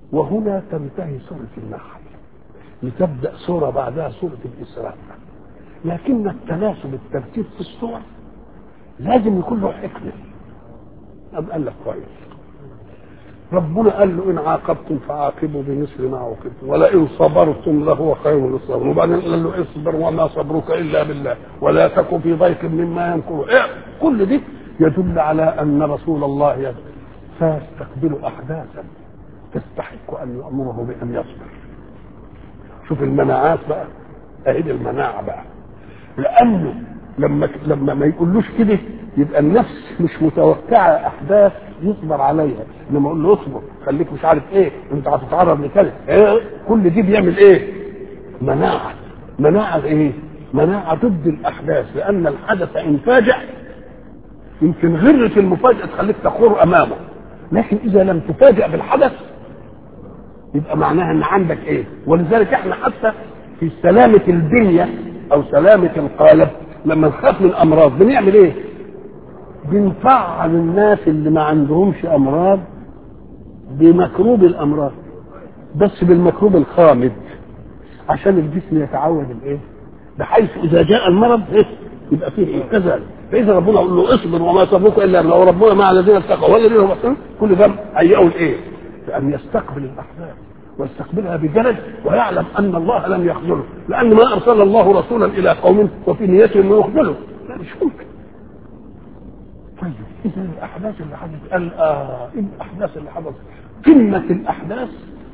وهنا تنتهي سورة النحل لتبدأ سورة بعدها سورة الإسراء لكن التناسب الترتيب في السور لازم يكون له حكمة أم قال لك كويس ربنا قال له إن عاقبتم فعاقبوا بمثل ما عوقبتم ولئن صبرتم لهو خير للصابرين وبعدين قال له اصبر وما صبرك إلا بالله ولا تك في ضيق مما ينكر إيه؟ كل دي يدل على أن رسول الله يدل فيستقبل أحداثا تستحق أن يأمره بأن يصبر شوف المناعات بقى أهي المناعة بقى لأنه لما لما ما يقولوش كده يبقى النفس مش متوقعة أحداث يصبر عليها لما اقول له اصبر خليك مش عارف ايه انت هتتعرض لكذا إيه؟ كل دي بيعمل ايه مناعة مناعة ايه مناعة ضد الأحداث لأن الحدث إن فاجأ يمكن غرة المفاجأة تخليك تخور أمامه لكن إذا لم تفاجأ بالحدث يبقى معناها ان عندك ايه ولذلك احنا حتى في سلامة البنية او سلامة القالب لما نخاف من امراض بنعمل ايه بنفعل الناس اللي ما عندهمش امراض بمكروب الامراض بس بالمكروب الخامد عشان الجسم يتعود الايه بحيث اذا جاء المرض إيه؟ يبقى فيه ايه كذلك فاذا ربنا يقول له اصبر وما صبرك الا بالله وربنا مع الذين اتقوا والذين هم محسنون كل ده هيئوا الايه بأن يستقبل الأحداث ويستقبلها بجلد ويعلم أن الله لم يخذله لأن ما أرسل الله رسولا إلى قوم وفي نيته أنه يخذله لا مش ممكن طيب إذا الأحداث اللي حدثت قال آه إيه الأحداث اللي حدثت قمة الأحداث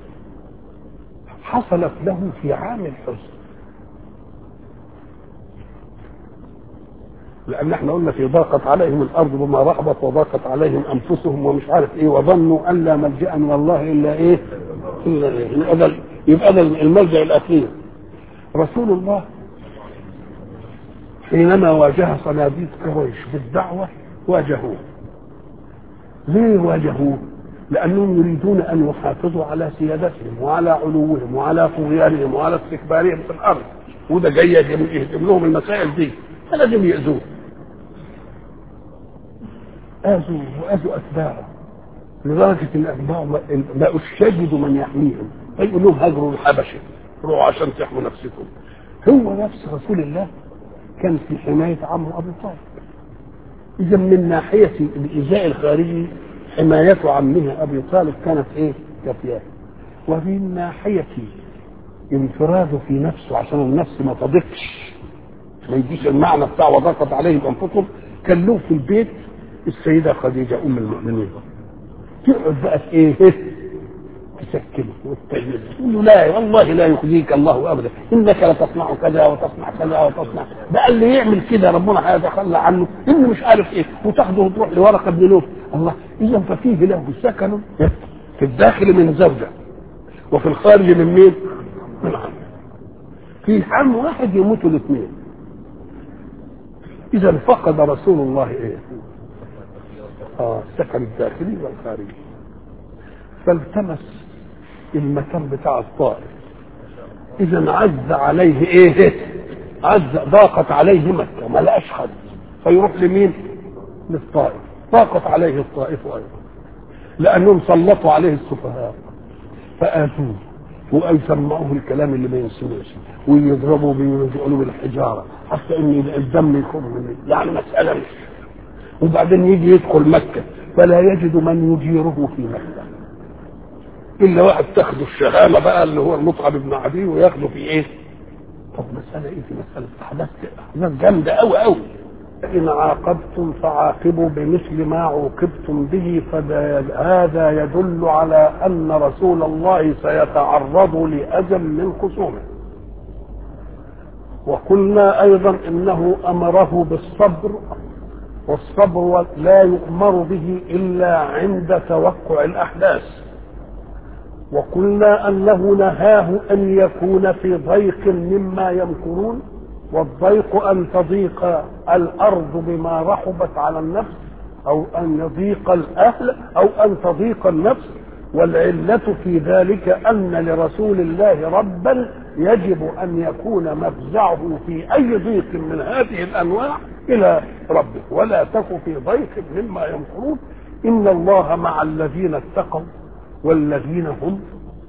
حصلت له في عام الحزن لان احنا قلنا في ضاقت عليهم الارض بما رحبت وضاقت عليهم انفسهم ومش عارف ايه وظنوا ان لا ملجا من الله الا ايه؟ الا إيه؟ يبقى ده يبقى ده الملجا الاخير رسول الله حينما واجه صناديد قريش بالدعوه واجهوه ليه واجهوه؟ لانهم يريدون ان يحافظوا على سيادتهم وعلى علوهم وعلى طغيانهم وعلى استكبارهم في الارض وده جاي يهدم لهم المسائل دي فلازم يأذوه آذوا وآذوا أتباعه لدرجة إن أتباعه بقوا يجدوا من يحميهم فيقول لهم هاجروا الحبشة روحوا عشان تحموا نفسكم هو نفس رسول الله كان في حماية عمرو أبي طالب إذا من ناحية الإيذاء الخارجي حماية عمه أبي طالب كانت إيه؟ كافية ومن ناحية انفراده في نفسه عشان النفس ما تضيقش ما يجيش المعنى بتاع وضاقت عليهم انفسهم كان له في البيت السيده خديجه ام المؤمنين تقعد بقى في ايه تسكنه وتطيبه تقول له لا والله لا يخزيك الله ابدا انك لتصنع كذا وتصنع كذا وتصنع بقى اللي يعمل كده ربنا هيتخلى عنه انه مش عارف ايه وتاخده وتروح لورقه بن نوف الله اذا ففيه له سكن في الداخل من زوجه وفي الخارج من مين؟ من عم في عم واحد يموتوا الاثنين اذا فقد رسول الله ايه اه السكن الداخلي والخارجي فالتمس المكان بتاع الطائف اذا عز عليه ايه عز ضاقت عليه مكه ما لقاش حد فيروح لمين للطائف ضاقت عليه الطائف ايضا لانهم سلطوا عليه السفهاء فاتوه وقال سمعوه الكلام اللي ما ينسوش ويضربوا بيقولوا بالحجاره حتى ان الدم يخر منه يعني مساله مش وبعدين يجي يدخل مكه فلا يجد من يجيره في مكه الا واحد تاخده الشهامه بقى اللي هو المطعم بن عدي وياخده في ايه؟ طب مساله ايه في مساله احداث احداث جامده قوي قوي إن عاقبتم فعاقبوا بمثل ما عوقبتم به فهذا يدل على أن رسول الله سيتعرض لأذى من خصومه وقلنا أيضا إنه أمره بالصبر والصبر لا يؤمر به إلا عند توقع الأحداث وقلنا أنه نهاه أن يكون في ضيق مما يمكرون والضيق أن تضيق الأرض بما رحبت على النفس أو أن يضيق الأهل أو أن تضيق النفس والعلة في ذلك أن لرسول الله ربا يجب أن يكون مفزعه في أي ضيق من هذه الأنواع إلى ربه ولا تك في ضيق مما يمكرون إن الله مع الذين اتقوا والذين هم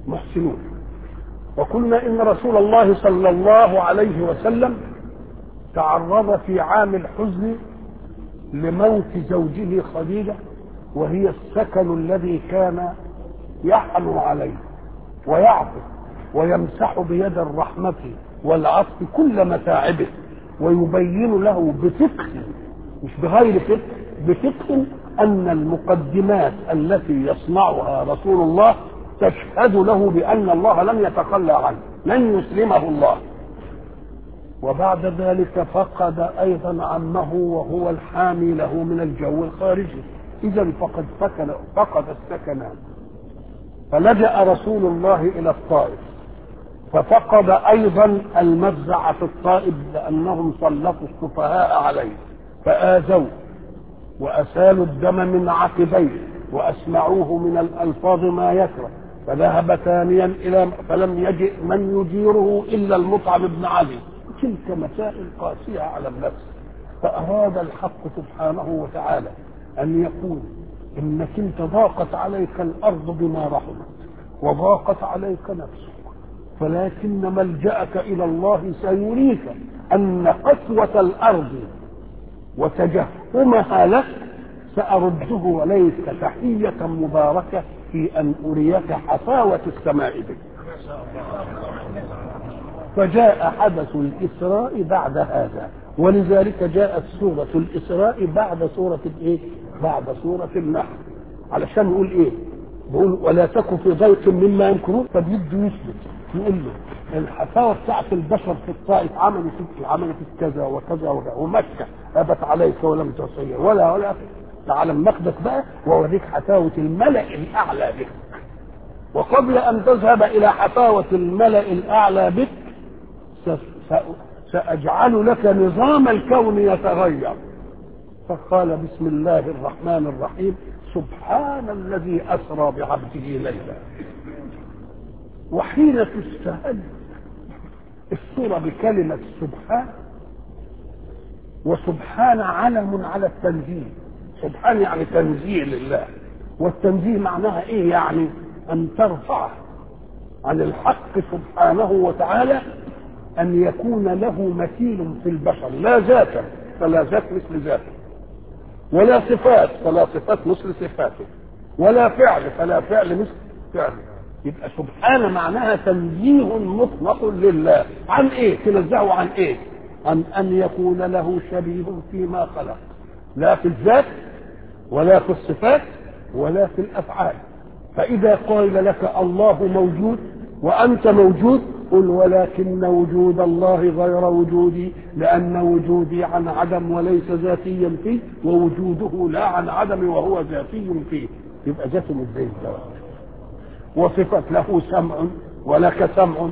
محسنون وقلنا ان رسول الله صلى الله عليه وسلم تعرض في عام الحزن لموت زوجه خديجه وهي السكن الذي كان يحنو عليه ويعطف ويمسح بيد الرحمه والعطف كل متاعبه ويبين له بفقه مش بغير فقه بفقه ان المقدمات التي يصنعها رسول الله تشهد له بان الله لم يتخلى عنه لن يسلمه الله وبعد ذلك فقد ايضا عمه وهو الحامي له من الجو الخارجي اذا فقد سكن فقد السكنان فلجا رسول الله الى الطائف ففقد ايضا المفزع في الطائف لانهم سلطوا السفهاء عليه فاذوه واسالوا الدم من عقبيه واسمعوه من الالفاظ ما يكره فذهب ثانيا الى فلم يجئ من يجيره الا المطعم بن علي تلك مسائل قاسيه على النفس فاراد الحق سبحانه وتعالى ان يقول انك انت ضاقت عليك الارض بما رحمت وضاقت عليك نفسك فلكن ملجأك إلى الله سيريك أن قسوة الأرض وتجهمها لك سأرده عليك تحية مباركة في أن أريك حفاوة السماء بك فجاء حدث الإسراء بعد هذا ولذلك جاءت سورة الإسراء بعد سورة الإيه؟ بعد سورة النحل علشان نقول إيه؟ بقول ولا تكن في ضيق مما يمكرون فبيده يثبت يقول له الحفاوه بتاعت البشر في الطائف عملوا فيك عملوا فيك كذا وكذا وكذا ومكه ابت عليك ولم تصير ولا ولا تعال مقدس بقى واوريك حفاوه الملا الاعلى بك وقبل ان تذهب الى حفاوه الملا الاعلى بك ساجعل لك نظام الكون يتغير فقال بسم الله الرحمن الرحيم سبحان الذي اسرى بعبده ليلا وحين تستهل الصورة بكلمة سبحان وسبحان علم على التنزيه سبحان يعني تنزيه لله والتنزيه معناها ايه يعني ان ترفع عن الحق سبحانه وتعالى ان يكون له مثيل في البشر لا ذاتا فلا ذات مثل ذاته ولا صفات فلا صفات مثل صفاته ولا فعل فلا فعل مثل فعله يبقى سبحان معناها تنزيه مطلق لله عن ايه تنزهه عن ايه عن ان يكون له شبيه فيما خلق لا في الذات ولا في الصفات ولا في الافعال فاذا قال لك الله موجود وانت موجود قل ولكن وجود الله غير وجودي لان وجودي عن عدم وليس ذاتيا فيه ووجوده لا عن عدم وهو ذاتي فيه يبقى ذاته مش زي الزواج وصفت له سمع ولك سمع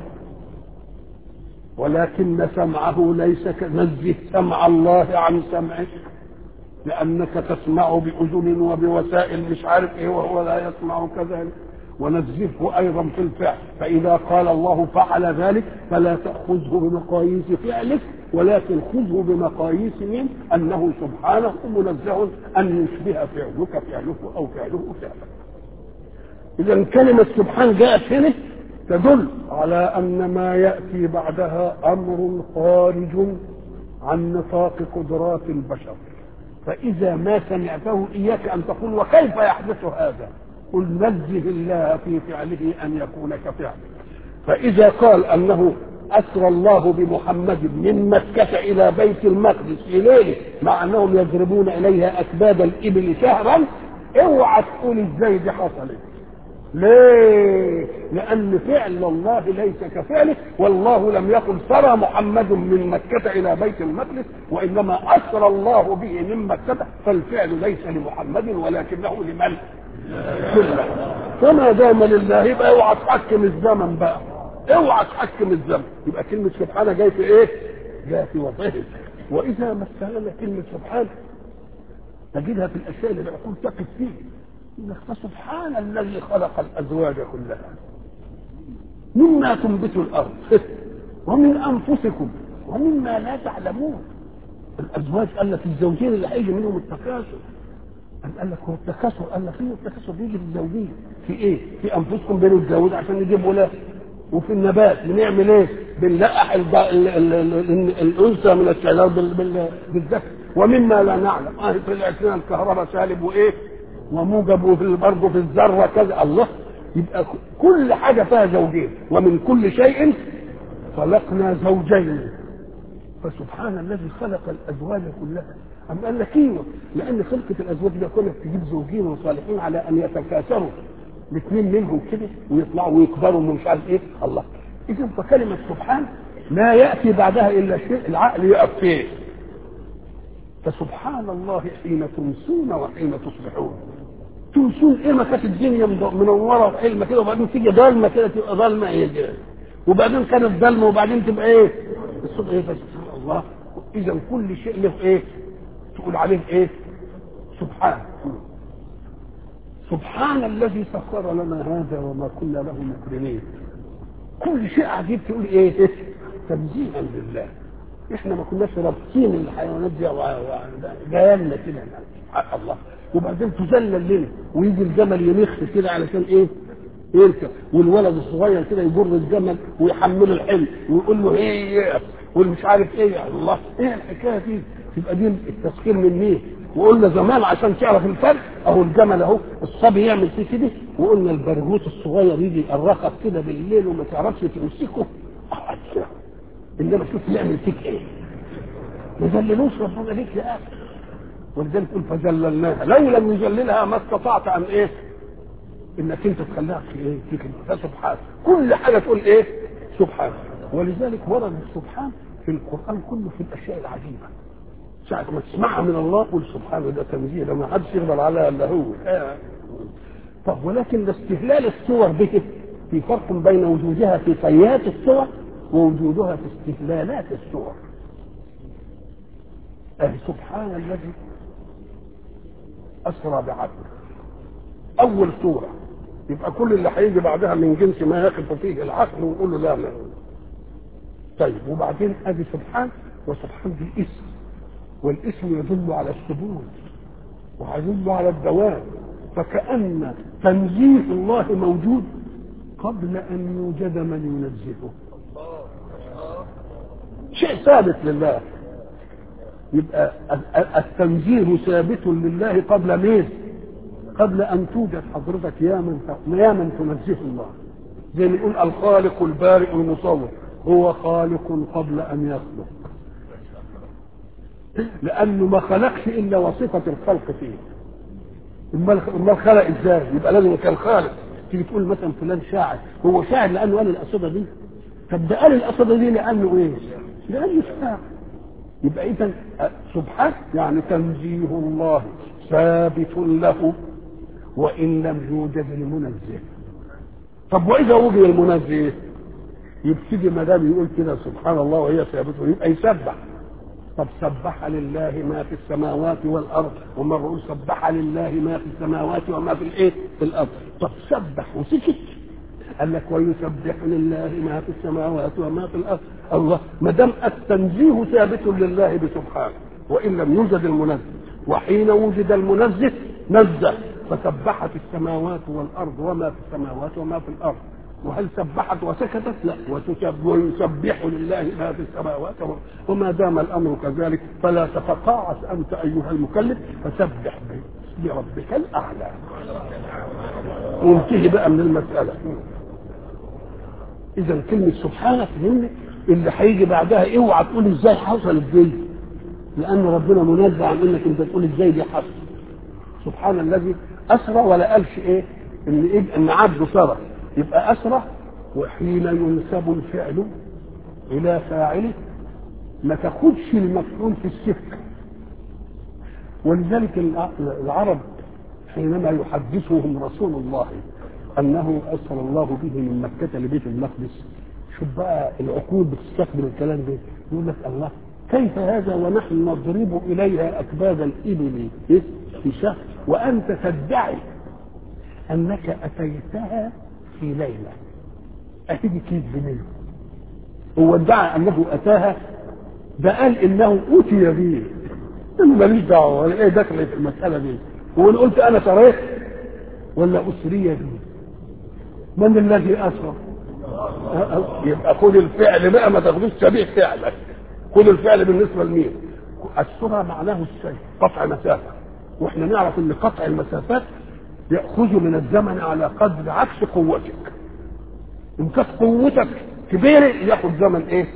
ولكن سمعه ليس نزه سمع الله عن سمعك لأنك تسمع بأذن وبوسائل مش عارف إيه وهو لا يسمع كذلك ونزهه أيضا في الفعل فإذا قال الله فعل ذلك فلا تأخذه بمقاييس فعلك ولكن خذه بمقاييس من أنه سبحانه منزه أن يشبه فعلك فعله أو فعله فعلك إذا كلمة سبحان جاءت هنا تدل على أن ما يأتي بعدها أمر خارج عن نطاق قدرات البشر فإذا ما سمعته إياك أن تقول وكيف يحدث هذا قل نزه الله في فعله أن يكون كفعله فإذا قال أنه أسرى الله بمحمد من مكة إلى بيت المقدس في ليلة مع أنهم يضربون إليها أكباد الإبل شهرا اوعى تقول ازاي دي حصلت ليه؟ لأن فعل الله ليس كفعله والله لم يقل سرى محمد من مكة إلى بيت المقدس وإنما أسرى الله به من مكة فالفعل ليس لمحمد ولكنه لمن؟ لله فما دام لله يبقى اوعى تحكم الزمن بقى اوعى تحكم الزمن يبقى كلمة سبحانه جاي في ايه؟ جاي في وظيفة وإذا مثلنا كلمة سبحان تجدها في الأشياء اللي العقول تقف فيه انك فسبحان الذي خلق الازواج كلها مما تنبت الارض ومن انفسكم ومما لا تعلمون الازواج قال لك الزوجين اللي هيجي منهم التكاثر أم قال لك هو التكاثر قال لك ايه التكاثر بيجي في الزوجيه في ايه؟ في انفسكم بنتجوز عشان نجيب ولاد وفي النبات بنعمل ايه؟ بنلقح الض- ال- ال- ال- الانثى من الشجر بال- بال- بالذكر ومما لا نعلم اه طلعت لنا الكهرباء سالب وايه؟ وموجب وفي برضه في الذره كذا الله يبقى ك- كل حاجه فيها زوجين ومن كل شيء خلقنا زوجين فسبحان الذي خلق الازواج كلها أم قال لك ايوه لان خلقه الازواج ده كونك تجيب زوجين وصالحين على ان يتكاثروا الاثنين منهم كده ويطلعوا ويكبروا ومش عارف ايه الله اذا فكلمه سبحان لا ياتي بعدها الا شيء العقل يقف فيه فسبحان الله حين تمسون وحين تصبحون تمسون ايه ما كانت الدنيا مض- منوره وحلمه كده وبعدين تيجي ضلمه كده تبقى ضلمه ايه دي وبعدين كانت ضلمه وبعدين تبقى ايه الصبح ايه فسبحان الله اذا كل شيء له ايه تقول عليه ايه سبحان سبحان الذي سخر لنا هذا وما كنا له مقرنين كل شيء عجيب تقول ايه, إيه؟ تنزيها لله احنا ما كناش رابطين الحيوانات دي جايلنا كده سبحان الله وبعدين تذلل لنا ويجي الجمل ينخ كده علشان ايه يركب والولد الصغير كده يجر الجمل ويحمله الحمل ويقول له ايه والمش عارف ايه يا الله ايه الحكايه دي تبقى دي التسخير من مين وقلنا زمان عشان تعرف الفرق اهو الجمل اهو الصبي يعمل فيه كده وقلنا البرغوث الصغير يجي يقرقك كده بالليل وما تعرفش تمسكه أقعد كده. انما شوف يعمل فيك ايه ما ذللوش ربنا ليك يا اخي ولذلك قل فذللناها لو لم يذللها ما استطعت ان ايه انك انت تخليها في ايه في كده فسبحان كل حاجه تقول ايه سبحان ولذلك ورد السبحان في القران كله في الاشياء العجيبه ساعة ما تسمعها من الله قول سبحانه ده تنزيه ده ما حدش يقدر عليها الا هو آه. طب ولكن استهلال الصور به في فرق بين وجودها في طيات الصور ووجودها في استهلالات الصور أه سبحان الذي أسرى بعبده أول صورة يبقى كل اللي هيجي بعدها من جنس ما يقف فيه العقل ونقول له لا لا طيب وبعدين ادي سبحان وسبحان دي اسم والاسم يدل على الثبوت ويدل على الدوام فكأن تنزيه الله موجود قبل أن يوجد من ينزهه شيء ثابت لله يبقى التنزيه ثابت لله قبل مين قبل ان توجد حضرتك يا من يا من تنزه الله زي ما نقول الخالق البارئ المصور هو خالق قبل ان يخلق لانه ما خلقش الا وصفه الخلق فيه امال امال خلق ازاي يبقى لازم كان خالق تيجي تقول مثلا فلان شاعر هو شاعر لانه قال القصيده دي طب ده قال القصيده دي لانه ايه لانه شاعر يبقى اذا سبحانه يعني تنزيه الله ثابت له وان لم يوجد المنزه طب واذا وجد المنزه يبتدي ما دام يقول كده سبحان الله وهي ثابته يبقى يسبح طب سبح لله ما في السماوات والارض ومره يقول سبح لله ما في السماوات وما في الايه في الارض طب سبح وسكت قال لك ويسبح لله ما في السماوات وما في الارض الله ما دام التنزيه ثابت لله بسبحانه وان لم يوجد المنزه وحين وجد المنزه نزه فسبحت السماوات والارض وما في السماوات وما في الارض وهل سبحت وسكتت؟ لا وتسب ويسبح لله ما في السماوات وما دام الامر كذلك فلا تتقاعس انت ايها المكلف فسبح بربك الاعلى. وانتهي بقى من المساله. اذا كلمه سبحانه فهمني اللي هيجي بعدها اوعى تقول ازاي حصلت دي لان ربنا منزه عن انك انت تقول ازاي دي حصل سبحان الذي اسرى ولا قالش ايه ان إيه ان عبده سرى يبقى اسرى وحين ينسب الفعل الى فاعله ما تاخدش المفعول في السكه ولذلك العرب حينما يحدثهم رسول الله انه اسر الله به من مكه لبيت المقدس شوف بقى العقول بتستخدم الكلام ده يقول لك الله كيف هذا ونحن نضرب اليها اكباد الابل في شهر وانت تدعي انك اتيتها في ليله اهدي كذب منه هو ادعى انه اتاها ده قال انه اوتي به انا ماليش دعوه ولا ايه دخل في المساله دي وان قلت انا سريت ولا اسري بي من الذي اسرى يبقى خد الفعل بقى ما تاخدوش شبيه فعلك خد الفعل بالنسبه لمين السرى معناه الشيء قطع مسافه واحنا نعرف ان قطع المسافات ياخذ من الزمن على قدر عكس قوتك ان كانت قوتك كبيره ياخذ زمن ايه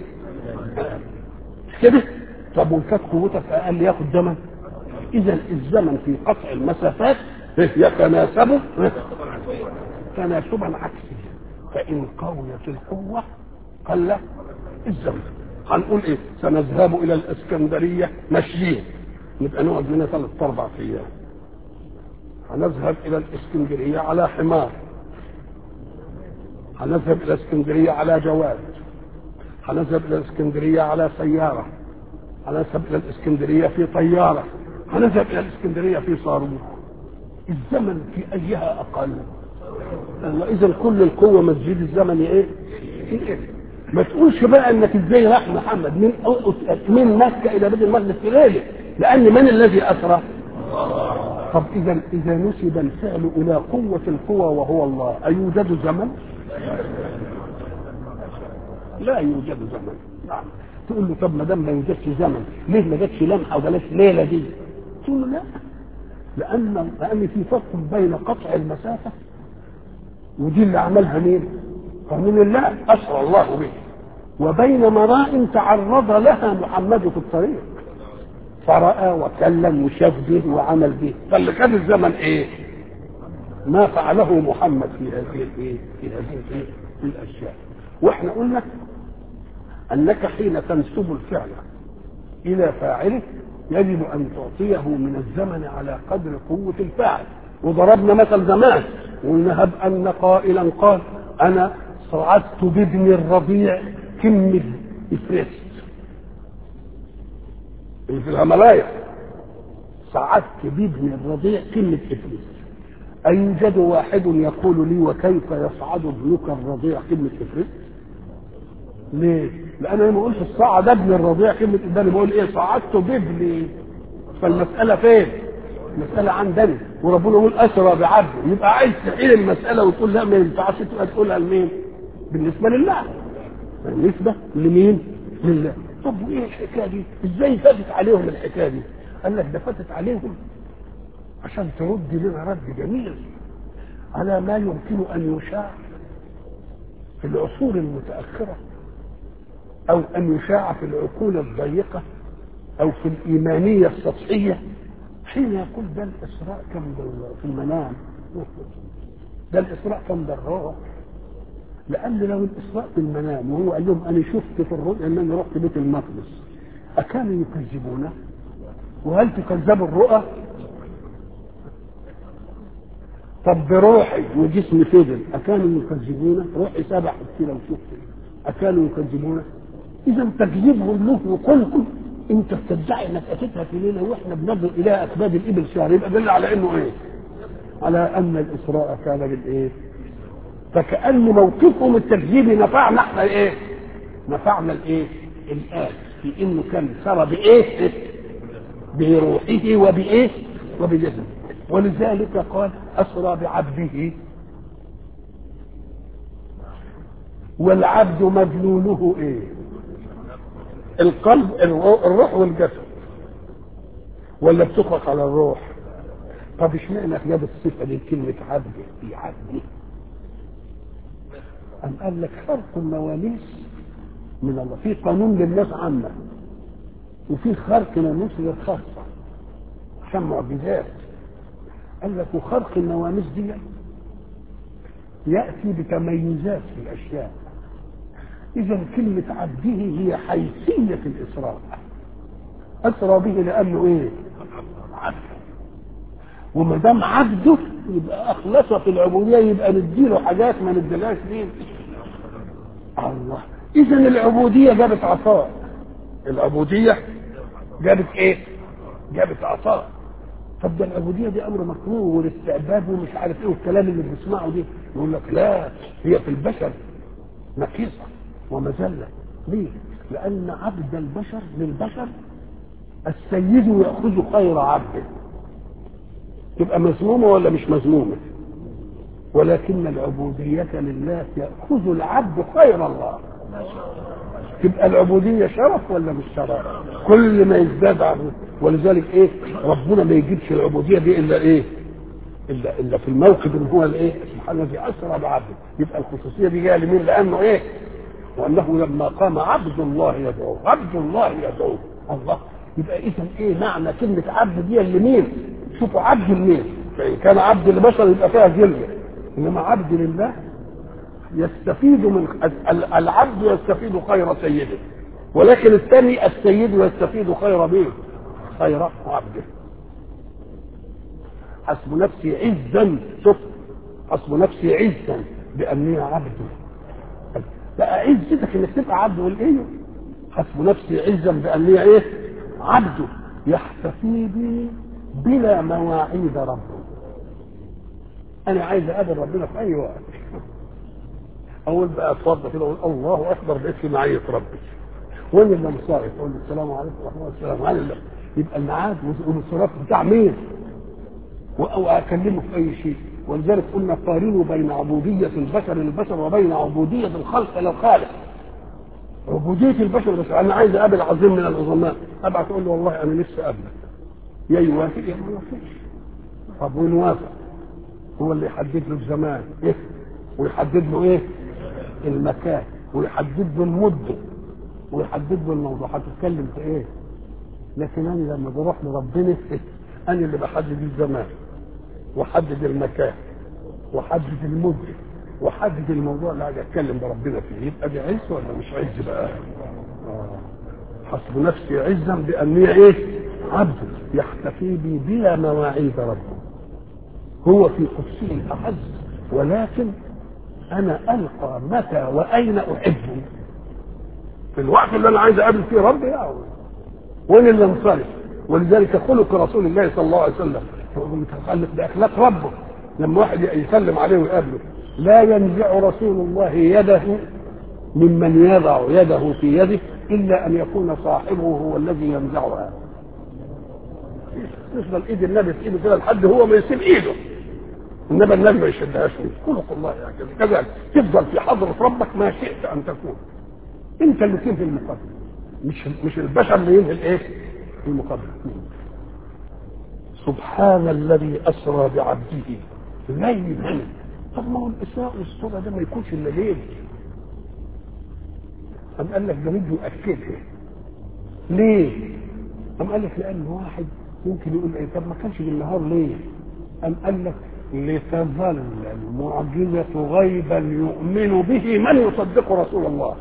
كده طب وان كانت قوتك اقل ياخذ زمن اذا الزمن في قطع المسافات يتناسب تناسبا عكسيا فان قويت القوه قل الزمن هنقول ايه سنذهب الى الاسكندريه ماشيين نبقى نقعد هنا ثلاث اربع ايام هنذهب الى الاسكندريه على حمار هنذهب الى اسكندريه على جواد هنذهب الى الاسكندريه على سياره هنذهب الى الاسكندريه في طياره هنذهب الى الاسكندريه في صاروخ الزمن في ايها اقل اذا كل القوه مسجد الزمن ايه إيه؟ ما تقولش بقى انك ازاي راح محمد من من مكه الى بيت المقدس في ليله لان من الذي اسرى طب اذا اذا نسب الفعل الى قوه القوى وهو الله ايوجد زمن لا يوجد زمن نعم تقول له طب ما دام ما يوجدش زمن ليه ما جاتش لمحه وبلاش ليله دي تقول له لا لان لان في فرق بين قطع المسافه ودي اللي عملها مين؟ قانون الله اسرى الله به وبين مراء تعرض لها محمد في الطريق فرأى وكلم وشاف به وعمل به فاللي كان الزمن ايه؟ ما فعله محمد في هذه الايه؟ في هذه الايه؟ الاشياء واحنا قلنا انك حين تنسب الفعل الى فاعله يجب ان تعطيه من الزمن على قدر قوه الفاعل وضربنا مثل زمان قلنا هب ان قائلا قال انا صعدت بابن الرضيع كم افرست اللي في الهملايا صعدت بابن الرضيع كلمة افرست أيوجد واحد يقول لي وكيف يصعد ابنك الرضيع كلمة افرست؟ ليه؟ لأن أنا ما بقولش صعد ابن الرضيع كلمة ده أنا بقول إيه صعدت بابني فالمسألة فين؟ المسألة عندنا وربنا يقول أسرى بعبده يبقى عايز تحيل المسألة وتقول لا ما ينفعش تبقى تقولها لمين؟ بالنسبة لله بالنسبة لمين؟ لله طب وايه الحكايه دي؟ ازاي فاتت عليهم الحكايه دي؟ قال لك ده فاتت عليهم عشان ترد لنا رد جميل على ما يمكن ان يشاع في العصور المتاخره او ان يشاع في العقول الضيقه او في الايمانيه السطحيه حين يقول ده الاسراء كم في المنام ده الاسراء كم بالروح لان لو الاسراء في المنام وهو قال لهم انا شفت في الرؤيا ان انا رحت بيت المقدس اكانوا يكذبونه وهل تكذبوا الرؤى طب بروحي وجسمي فضل اكانوا يكذبونه روحي سبحت كده وشفت اكانوا يكذبونه اذا تكذيبهم له وقلكم انت بتدعي انك اتيتها في ليله واحنا بننظر الى اكباد الابل شهر يبقى دل على انه ايه؟ على ان الاسراء كان بالايه؟ فكأن موقفهم التكذيبي نفعنا احنا ايه؟ نفعنا الايه؟ الآن في انه كان سرى بايه؟ بروحه وبايه؟ وبجسده ولذلك قال اسرى بعبده والعبد مدلوله ايه؟ القلب الروح والجسد ولا بتطلق على الروح طب اشمعنى جاب الصفه دي كلمه عبده في عبده أم قال لك خلق المواليس من الله في قانون للناس عامة وفي خرق ناموس للخاصة عشان معجزات قال لك وخرق النواميس دي يأتي بتميزات في الأشياء إذا كلمة عبده هي حيثية الإسراء أسرى به لأنه إيه؟ عبد وما دام عبده يبقى اخلصه في العبوديه يبقى نديله حاجات ما نديلهاش مين؟ الله اذا العبوديه جابت عطاء العبوديه جابت ايه؟ جابت عطاء طب ده العبوديه دي امر مكروه والاستعباد ومش عارف ايه والكلام اللي بنسمعه دي يقول لك لا هي في البشر نكيصه ومذله ليه؟ لان عبد البشر للبشر السيد ياخذ خير عبده تبقى مذمومه ولا مش مذمومه ولكن العبودية لله يأخذ العبد خير الله تبقى العبودية شرف ولا مش شرف كل ما يزداد عبد ولذلك ايه ربنا ما يجيبش العبودية دي الا ايه الا الا في الموقف اللي هو الايه سبحان الذي اسرى بعبده يبقى الخصوصيه دي جايه لمين لانه ايه وانه لما قام عبد الله يدعوه عبد الله يدعوه الله يبقى اذا ايه معنى كلمه عبد دي لمين شوفوا عبد لمين فان كان عبد لبشر يبقى فيها جلده انما عبد لله يستفيد من العبد يستفيد خير سيده ولكن الثاني السيد يستفيد خير مين خير عبده حسب نفسي عزا شوف حسب نفسي عزا باني عبد بقى عزتك انك تبقى عبد والايه حسب نفسي عزا باني ايه عبد يحتفي بي بلا مواعيد ربه انا عايز اقابل ربنا في اي وقت اول بقى اتفضل كده اقول الله اكبر بقيت في معيه ربي وانا اللي مصارف اقول له السلام عليكم ورحمه الله السلام عليكم يبقى الميعاد والانصراف بتاع مين؟ او اكلمه في اي شيء ولذلك قلنا قارنوا بين عبودية البشر للبشر وبين عبودية الخلق للخالق عبودية البشر بس انا عايز اقابل عظيم من العظماء ابعت اقول له والله انا نفسي اقابلك يا يوافق يا ما يوافقش طب ونوافق هو اللي يحدد له الزمان ايه ويحدد له ايه المكان ويحدد له المده ويحدد له الموضوع هتتكلم في ايه لكن انا لما بروح لربنا انا اللي بحدد الزمان وحدد المكان وحدد المده وحدد الموضوع اللي قاعد اتكلم بربنا فيه يبقى دي عز ولا مش عز بقى؟ آه. حسب نفسي عزا باني ايه؟ عبد يحتفي بي بلا مواعيد ربه هو في قدسه احد ولكن انا القى متى واين احبه في الوقت اللي انا عايز اقابل فيه ربي يعني وين اللي انصرف ولذلك خلق رسول الله صلى الله عليه وسلم متخلق باخلاق ربه لما واحد يسلم عليه ويقابله لا ينزع رسول الله يده ممن يضع يده في يده الا ان يكون صاحبه هو الذي ينزعها تفضل ايد النبي في ايده كده لحد هو ما يسيب ايده انما النبي ما يشدهاش خلق الله يعني كذلك تفضل في حضره ربك ما شئت ان تكون انت اللي تنهي المقدم مش مش البشر اللي ينهي الايه المقدم سبحان الذي اسرى بعبده ليلا طب ما هو الاسراء والسرى ده ما يكونش الا ليل أم قال لك ده بده يأكدها ليه؟ أم قال لك لأن واحد ممكن يقول إيه طب ما كانش بالنهار ليه؟ أم قال لك لتظل المعجزة غيبا يؤمن به من يصدق رسول الله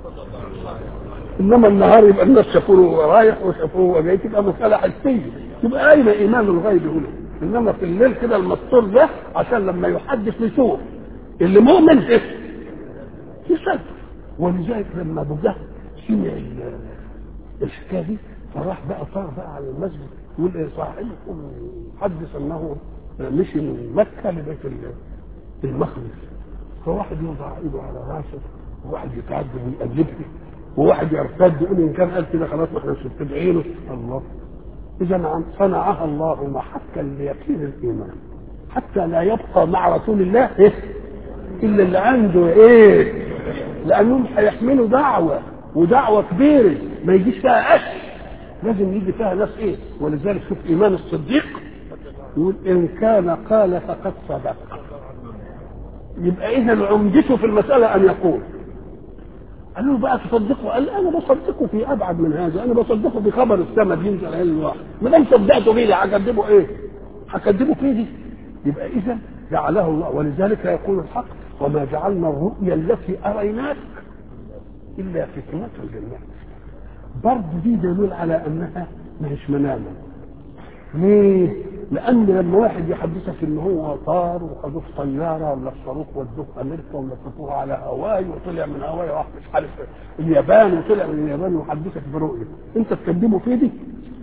انما النهار يبقى الناس شافوه رايح وشافوه جاي تبقى مساله حسيه يبقى اين ايمان الغيب هنا انما في الليل كده المستور ده عشان لما يحدث يشوف اللي مؤمن ايه يصدق ولذلك لما ابو جهل سمع الحكايه دي فراح بقى طار بقى على المسجد يقول ايه صاحبكم حدث انه مشي من مكه لبيت المقدس فواحد يوضع ايده على راسه وواحد يتعدى ويقلبه وواحد يرتد يقول ان كان قال كده خلاص ما احنا مش متبعينه الله اذا صنعها الله محكا ليقين الايمان حتى لا يبقى مع رسول الله إيه؟ الا اللي عنده ايه لانهم هيحملوا دعوه ودعوه كبيره ما يجيش فيها اش لازم يجي فيها ناس ايه ولذلك شوف ايمان الصديق يقول ان كان قال فقد صدق يبقى اذا عمدته في المساله ان يقول قال له بقى تصدقه قال انا بصدقه في ابعد من هذا انا بصدقه بخبر السماء بينزل عليه الواحد ما دام صدقته بيه هكذبه ايه؟ هكذبه فيه دي يبقى اذا جعله الله ولذلك يقول الحق وما جعلنا الرؤيا التي اريناك الا فتنه للناس برضه دي دليل على انها مش مناما ليه؟ لأن لما واحد يحدثك إن هو طار وخدوه في طيارة ولا في صاروخ ودوه أمريكا ولا شافوه على هواي وطلع من هواي راح مش عارف اليابان وطلع من اليابان ويحدثك برؤية، أنت تكذبه في دي؟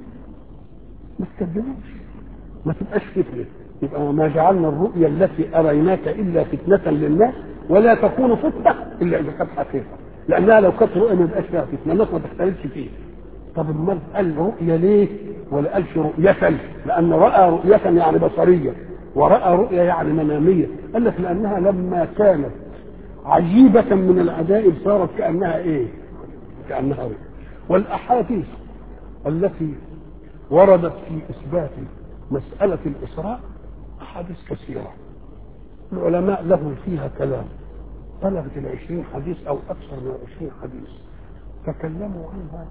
ما تكذبوش ما تبقاش فتنة يبقى ما جعلنا الرؤيا التي أريناك إلا فتنة للناس ولا تكون فتنة إلا إذا كانت حقيقة لأنها لو كانت رؤيا ما يبقاش فيها فتنة الناس ما تختلفش فيها طب امال قال رؤيا ليه ولا قالش رؤية لأن رأى رؤية يعني بصرية ورأى رؤيا يعني منامية قال لك لأنها لما كانت عجيبة من العجائب صارت كأنها إيه كأنها رؤيا والأحاديث التي وردت في إثبات مسألة الإسراء أحاديث كثيرة العلماء لهم فيها كلام بلغت العشرين حديث أو أكثر من العشرين حديث تكلموا عنها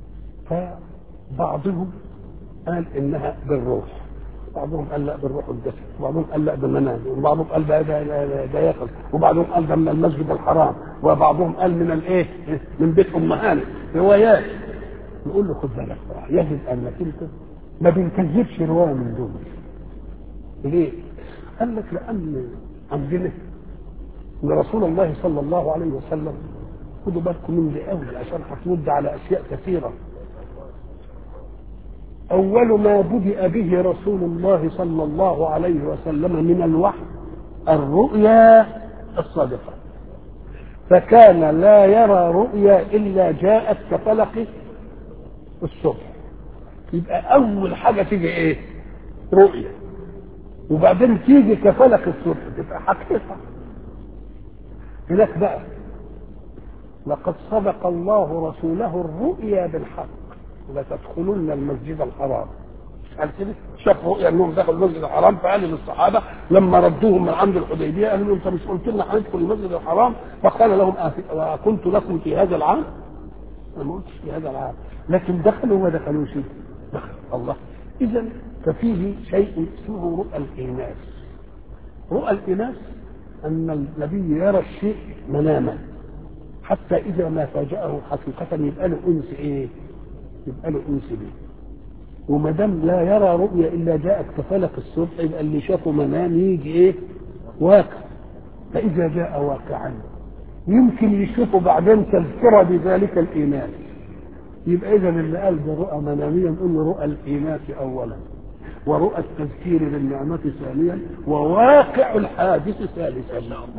فبعضهم قال إنها بالروح بعضهم قال لا بالروح الجسد وبعضهم قال لا بالمنام وبعضهم قال ده ده ده, ده يقظ وبعضهم قال ده من المسجد الحرام وبعضهم قال من الايه من بيت ام هانئ روايات نقول له خد بالك بقى يجب انك انت ما بنكذبش روايه من دول ليه؟ قال لك لان عندنا ان رسول الله صلى الله عليه وسلم خدوا بالكم من دي قوي عشان هترد على اشياء كثيره أول ما بدأ به رسول الله صلى الله عليه وسلم من الوحي الرؤيا الصادقة فكان لا يرى رؤيا إلا جاءت كفلق الصبح يبقى أول حاجة تيجي إيه؟ رؤيا وبعدين تيجي كفلق الصبح تبقى حقيقة هناك بقى لقد صدق الله رسوله الرؤيا بالحق لتدخلن المسجد الحرام قال كده شاف رؤيا انهم دخلوا المسجد الحرام فقال للصحابه لما ردوهم من عند الحديبيه قالوا لهم انت مش قلت لنا هندخل المسجد الحرام فقال لهم كنت لكم في هذا العام؟ انا ما قلتش في هذا العام لكن دخلوا وما دخلوش دخل الله اذا ففيه شيء اسمه رؤى الاناث رؤى الاناث ان النبي يرى الشيء مناما حتى اذا ما فاجاه حقيقه يبقى له انس ايه؟ يبقى له انس به وما دام لا يرى رؤيا الا جاءت كفلك الصبح يبقى اللي شافه منام يجي ايه؟ واقع فاذا جاء واقعا يمكن يشوفه بعدين تذكره بذلك الايمان يبقى اذا اللي قال برؤى مناميه نقول له رؤى الايناس اولا ورؤى التذكير بالنعمة ثانيا وواقع الحادث ثالثا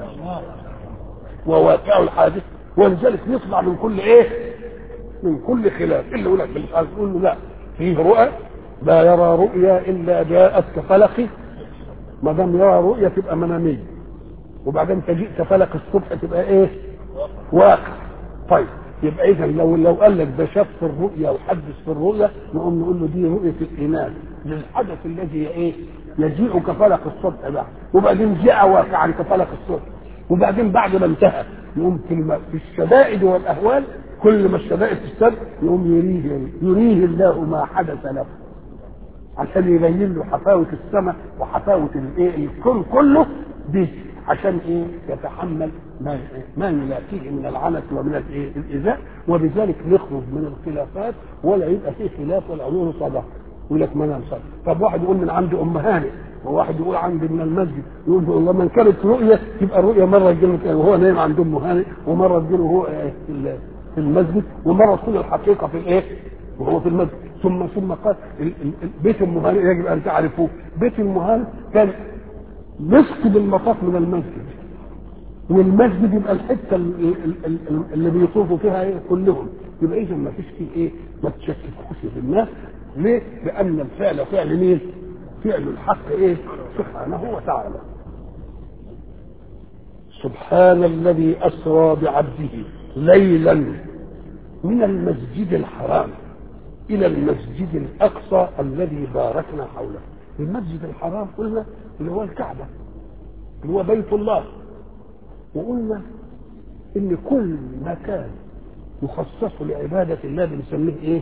وواقع الحادث ولذلك يطلع من كل ايه من كل خلاف اللي يقول لك بالحادث يقول له لا فيه رؤى لا يرى رؤيا الا جاءت كفلق ما دام يرى رؤيا تبقى مناميه وبعدين تجيء كفلق الصبح تبقى ايه واقع طيب يبقى اذا لو لو قال لك ده شاف في الرؤيا وحدث في الرؤيا نقوم نقول له دي رؤيه الايمان للحدث الذي ايه يجيء كفلق الصبح بقى وبعدين جاء واقعا كفلق الصبح وبعدين بعد ما انتهى يقوم في, الم... في الشدائد والاهوال كل ما الشدائد تستد يقوم يريه يريه الله ما حدث له عشان يبين له حفاوة السماء وحفاوة الايه الكون كله دي عشان ايه يتحمل ما ما يلاقيه من العنت ومن الايه الايذاء وبذلك نخرج من الخلافات ولا يبقى فيه خلاف ولا عيون صدى يقول لك ما صدى طب واحد يقول من عند ام هانئ وواحد يقول عندي من المسجد يقول والله من كانت رؤيه تبقى الرؤيه مره تجيله وهو نايم عند ام هانئ ومره تجيله هو في المسجد ومره تكون الحقيقه في الايه؟ وهو في المسجد ثم ثم قال بيت ام هانئ يجب ان تعرفوه بيت ام هانئ كان نصف بالمطاف من المسجد والمسجد يبقى الحته اللي بيطوفوا فيها ايه كلهم يبقى اذا ما فيش فيه ايه ما تشككوش في الناس ليه؟ لان الفعل فعل مين؟ فعل الحق ايه؟ سبحانه وتعالى سبحان الذي اسرى بعبده ليلا من المسجد الحرام الى المسجد الاقصى الذي باركنا حوله المسجد الحرام قلنا اللي هو الكعبة اللي هو بيت الله وقلنا ان كل مكان يخصص لعبادة الله بنسميه ايه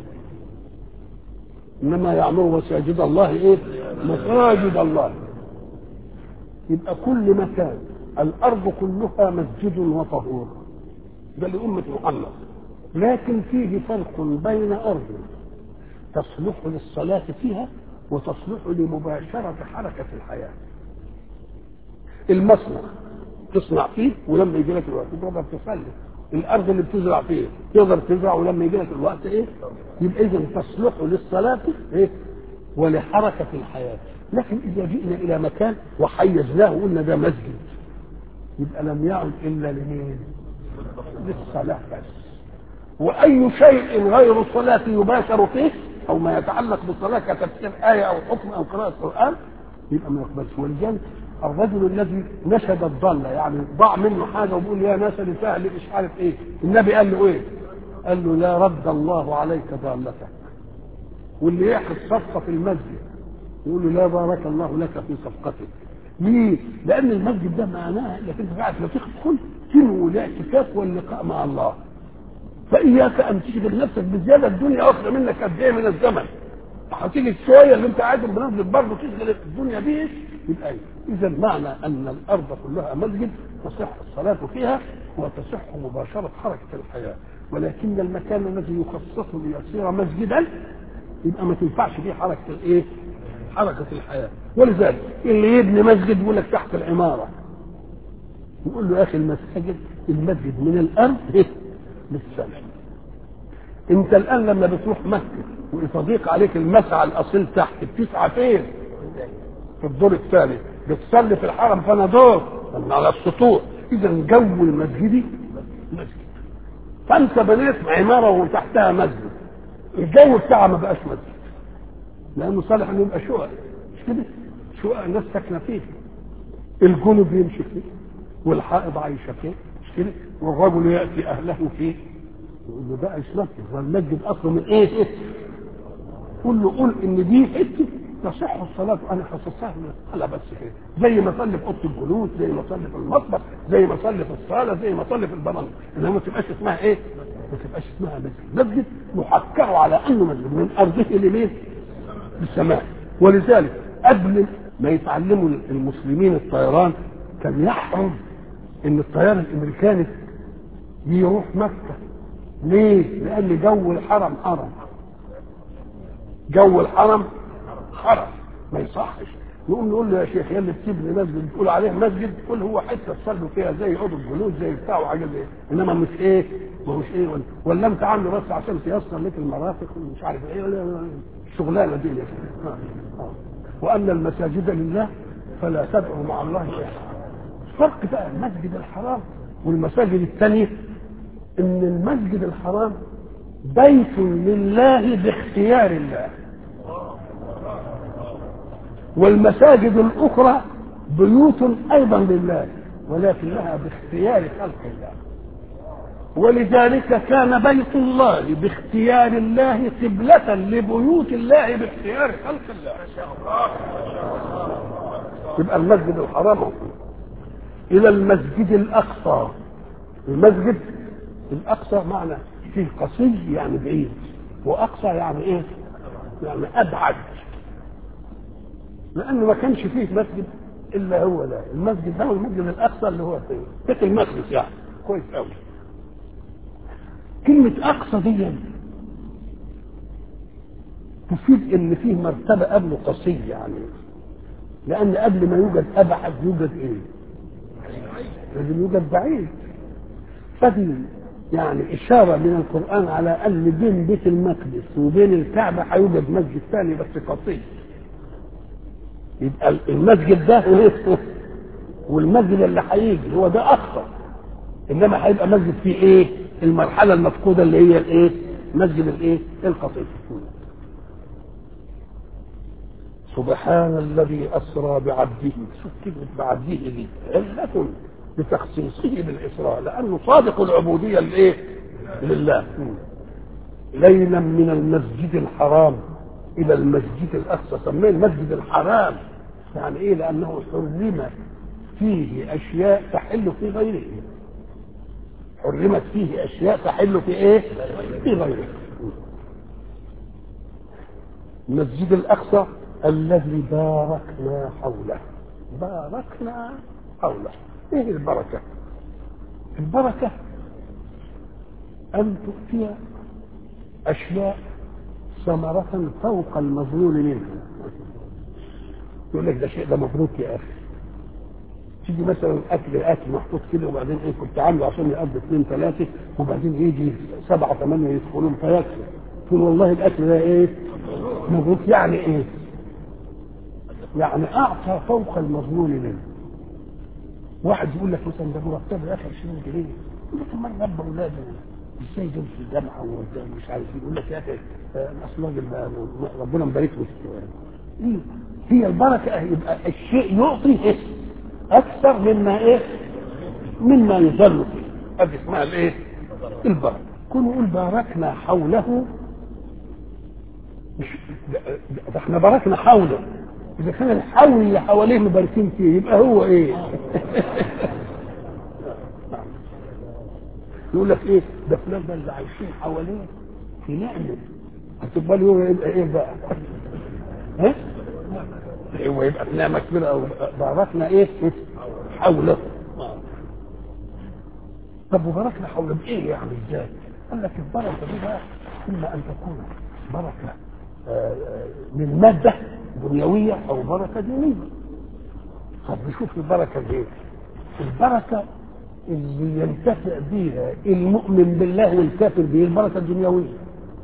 انما يعمر مساجد الله ايه مساجد الله يبقى كل مكان الارض كلها مسجد وطهور ده لأمة محمد لكن فيه فرق بين أرض تصلح للصلاة فيها وتصلح لمباشرة حركة الحياة المصنع تصنع فيه ولما يجي لك الوقت تقدر تصلي الارض اللي بتزرع فيه تقدر تزرع ولما يجي لك الوقت ايه يبقى اذا تصلح للصلاه ايه ولحركه الحياه لكن اذا جئنا الى مكان وحيزناه وقلنا ده مسجد يبقى لم يعد الا لمين للصلاه بس واي شيء غير الصلاه يباشر فيه او ما يتعلق بالصلاه كتفسير ايه او حكم او قراءه قران يبقى ما يقبلش ولذلك الرجل الذي نشد الضاله يعني ضاع منه حاجه وبيقول يا ناس سهل مش عارف ايه النبي قال له ايه؟ قال له لا رد الله عليك ضالتك واللي يحرص صفقه في المسجد يقول له لا بارك الله لك في صفقتك ليه؟ لأن المسجد ده معناه انك انت قاعد لا تدخل تنوي الاعتكاف واللقاء مع الله. فإياك أن تشغل نفسك بزيادة الدنيا واخدة منك قد إيه من الزمن. هتيجي شوية اللي أنت قاعد بنزل برضه تشغل الدنيا بيه يبقى إيه؟ إذا معنى أن الأرض كلها مسجد تصح الصلاة فيها وتصح مباشرة حركة الحياة. ولكن المكان الذي يخصص ليصير مسجدا يبقى ما تنفعش فيه حركة الإيه؟ حركة الحياة ولذلك اللي يبني مسجد يقول لك تحت العمارة يقول له يا أخي المساجد المسجد من الأرض إيه؟ للسماء أنت الآن لما بتروح مسجد ويضيق عليك المسعى الأصيل تحت بتسعى فين؟ في الدور الثاني بتصلي في الحرم فأنا دور على السطوح إذا جو المسجد مسجد فأنت بنيت عمارة وتحتها مسجد الجو بتاعها ما بقاش مسجد لانه صالح انه يبقى شقق مش كده؟ شقق الناس ساكنه فيه الجنب يمشي فيه والحائض عايشه فيه مش كده؟ والرجل ياتي اهله فيه يقول له ده اسلام والمسجد اصله من ايه؟ قول له قول ان دي حته تصح الصلاة أنا خصصتها من الصلاة بس كده زي ما أصلي في أوضة الجلوس زي ما أصلي في المطبخ زي ما أصلي في الصالة زي ما أصلي في البرامج إنما ما تبقاش اسمها إيه؟ ما تبقاش اسمها مسجد مسجد محكر على أنه مسجد من أرضه لمين؟ السماء ولذلك قبل ما يتعلموا المسلمين الطيران كان يحرم ان الطيار الامريكاني يروح مكه ليه؟ لان جو الحرم حرم جو الحرم حرم ما يصحش نقوم نقول له يا شيخ يا اللي بتبني مسجد بتقول عليه مسجد قول هو حته تصلوا فيها زي اوضه جلوس زي بتاع وحاجه زي انما مش ايه ما هوش ايه ولا, ولا انت عامله بس عشان تيسر لك المرافق ومش عارف ايه ولا, ولا الشغلانه دي يا شيخ وان المساجد لله فلا تدعوا مع الله احدا فرق بقى المسجد الحرام والمساجد الثانيه ان المسجد الحرام بيت لله باختيار الله والمساجد الاخرى بيوت ايضا لله ولكنها باختيار خلق الله ولذلك كان بيت الله باختيار الله قبلة لبيوت الله باختيار خلق الله يبقى المسجد الحرام إلى المسجد الأقصى المسجد الأقصى معنى فيه قصي يعني بعيد وأقصى يعني إيه؟ يعني أبعد لأنه ما كانش فيه مسجد إلا هو ده المسجد ده المسجد الأقصى اللي هو فيه بيت المقدس يعني كويس قوي كلمة أقصى دي تفيد إن فيه مرتبة قبله قصية يعني لأن قبل ما يوجد أبعد يوجد إيه؟ لازم يوجد بعيد فدي يعني إشارة من القرآن على أن بين بيت المقدس وبين الكعبة هيوجد مسجد ثاني بس قصير يبقى المسجد ده والمسجد اللي هيجي هو ده أقصى إنما هيبقى مسجد فيه إيه؟ المرحلة المفقودة اللي هي الإيه؟ مسجد الإيه؟ القصير سبحان الذي أسرى بعبده شوف كلمة بعبده دي علة بتخصيصه بالإسراء لأنه صادق العبودية لإيه؟ لله ليلا من المسجد الحرام إلى المسجد الأقصى سميه المسجد الحرام يعني إيه؟ لأنه حرم فيه أشياء تحل في غيره حرمت فيه أشياء تحل في إيه؟ في غيره المسجد الأقصى الذي باركنا حوله باركنا حوله ايه البركه البركه ان تؤتي اشياء ثمرة فوق المظنون منها يقول لك ده شيء ده مبروك يا اخي تيجي مثلا اكل اكل محطوط كده وبعدين ايه كنت عامله عشان يقضي اثنين ثلاثه وبعدين يجي سبعه ثمانيه يدخلون فيكفي تقول والله الاكل ده ايه؟ مبروك يعني ايه؟ يعني اعطى فوق المظنون منه واحد يقول لك مثلا ده مرتب يا اخي 20 جنيه يقول لك امال رب اولاده ازاي دول في الجامعه وازاي مش عارف يقول لك يا اخي اصل راجل ربنا مبارك له ايه هي البركه يبقى الشيء يعطي إيه؟ اكثر مما ايه مما يذل فيه هذه اسمها الايه البركه كون يقول باركنا حوله مش ده, ده احنا باركنا حوله اذا كان الحول اللي حواليه مباركين فيه يبقى هو ايه يقول لك ايه ده فلان ده اللي عايشين حواليه في نعمه هتبقى له يبقى ايه بقى ها هو يبقى في نعمه كبيره او باركنا ايه حوله طب وباركنا حوله بايه يعني ازاي قال لك البركه دي بقى اما ان تكون بركه من ماده دنيويه او بركه دينيه طب نشوف البركه دي البركه اللي ينتفع بها المؤمن بالله والكافر به البركه الدنيويه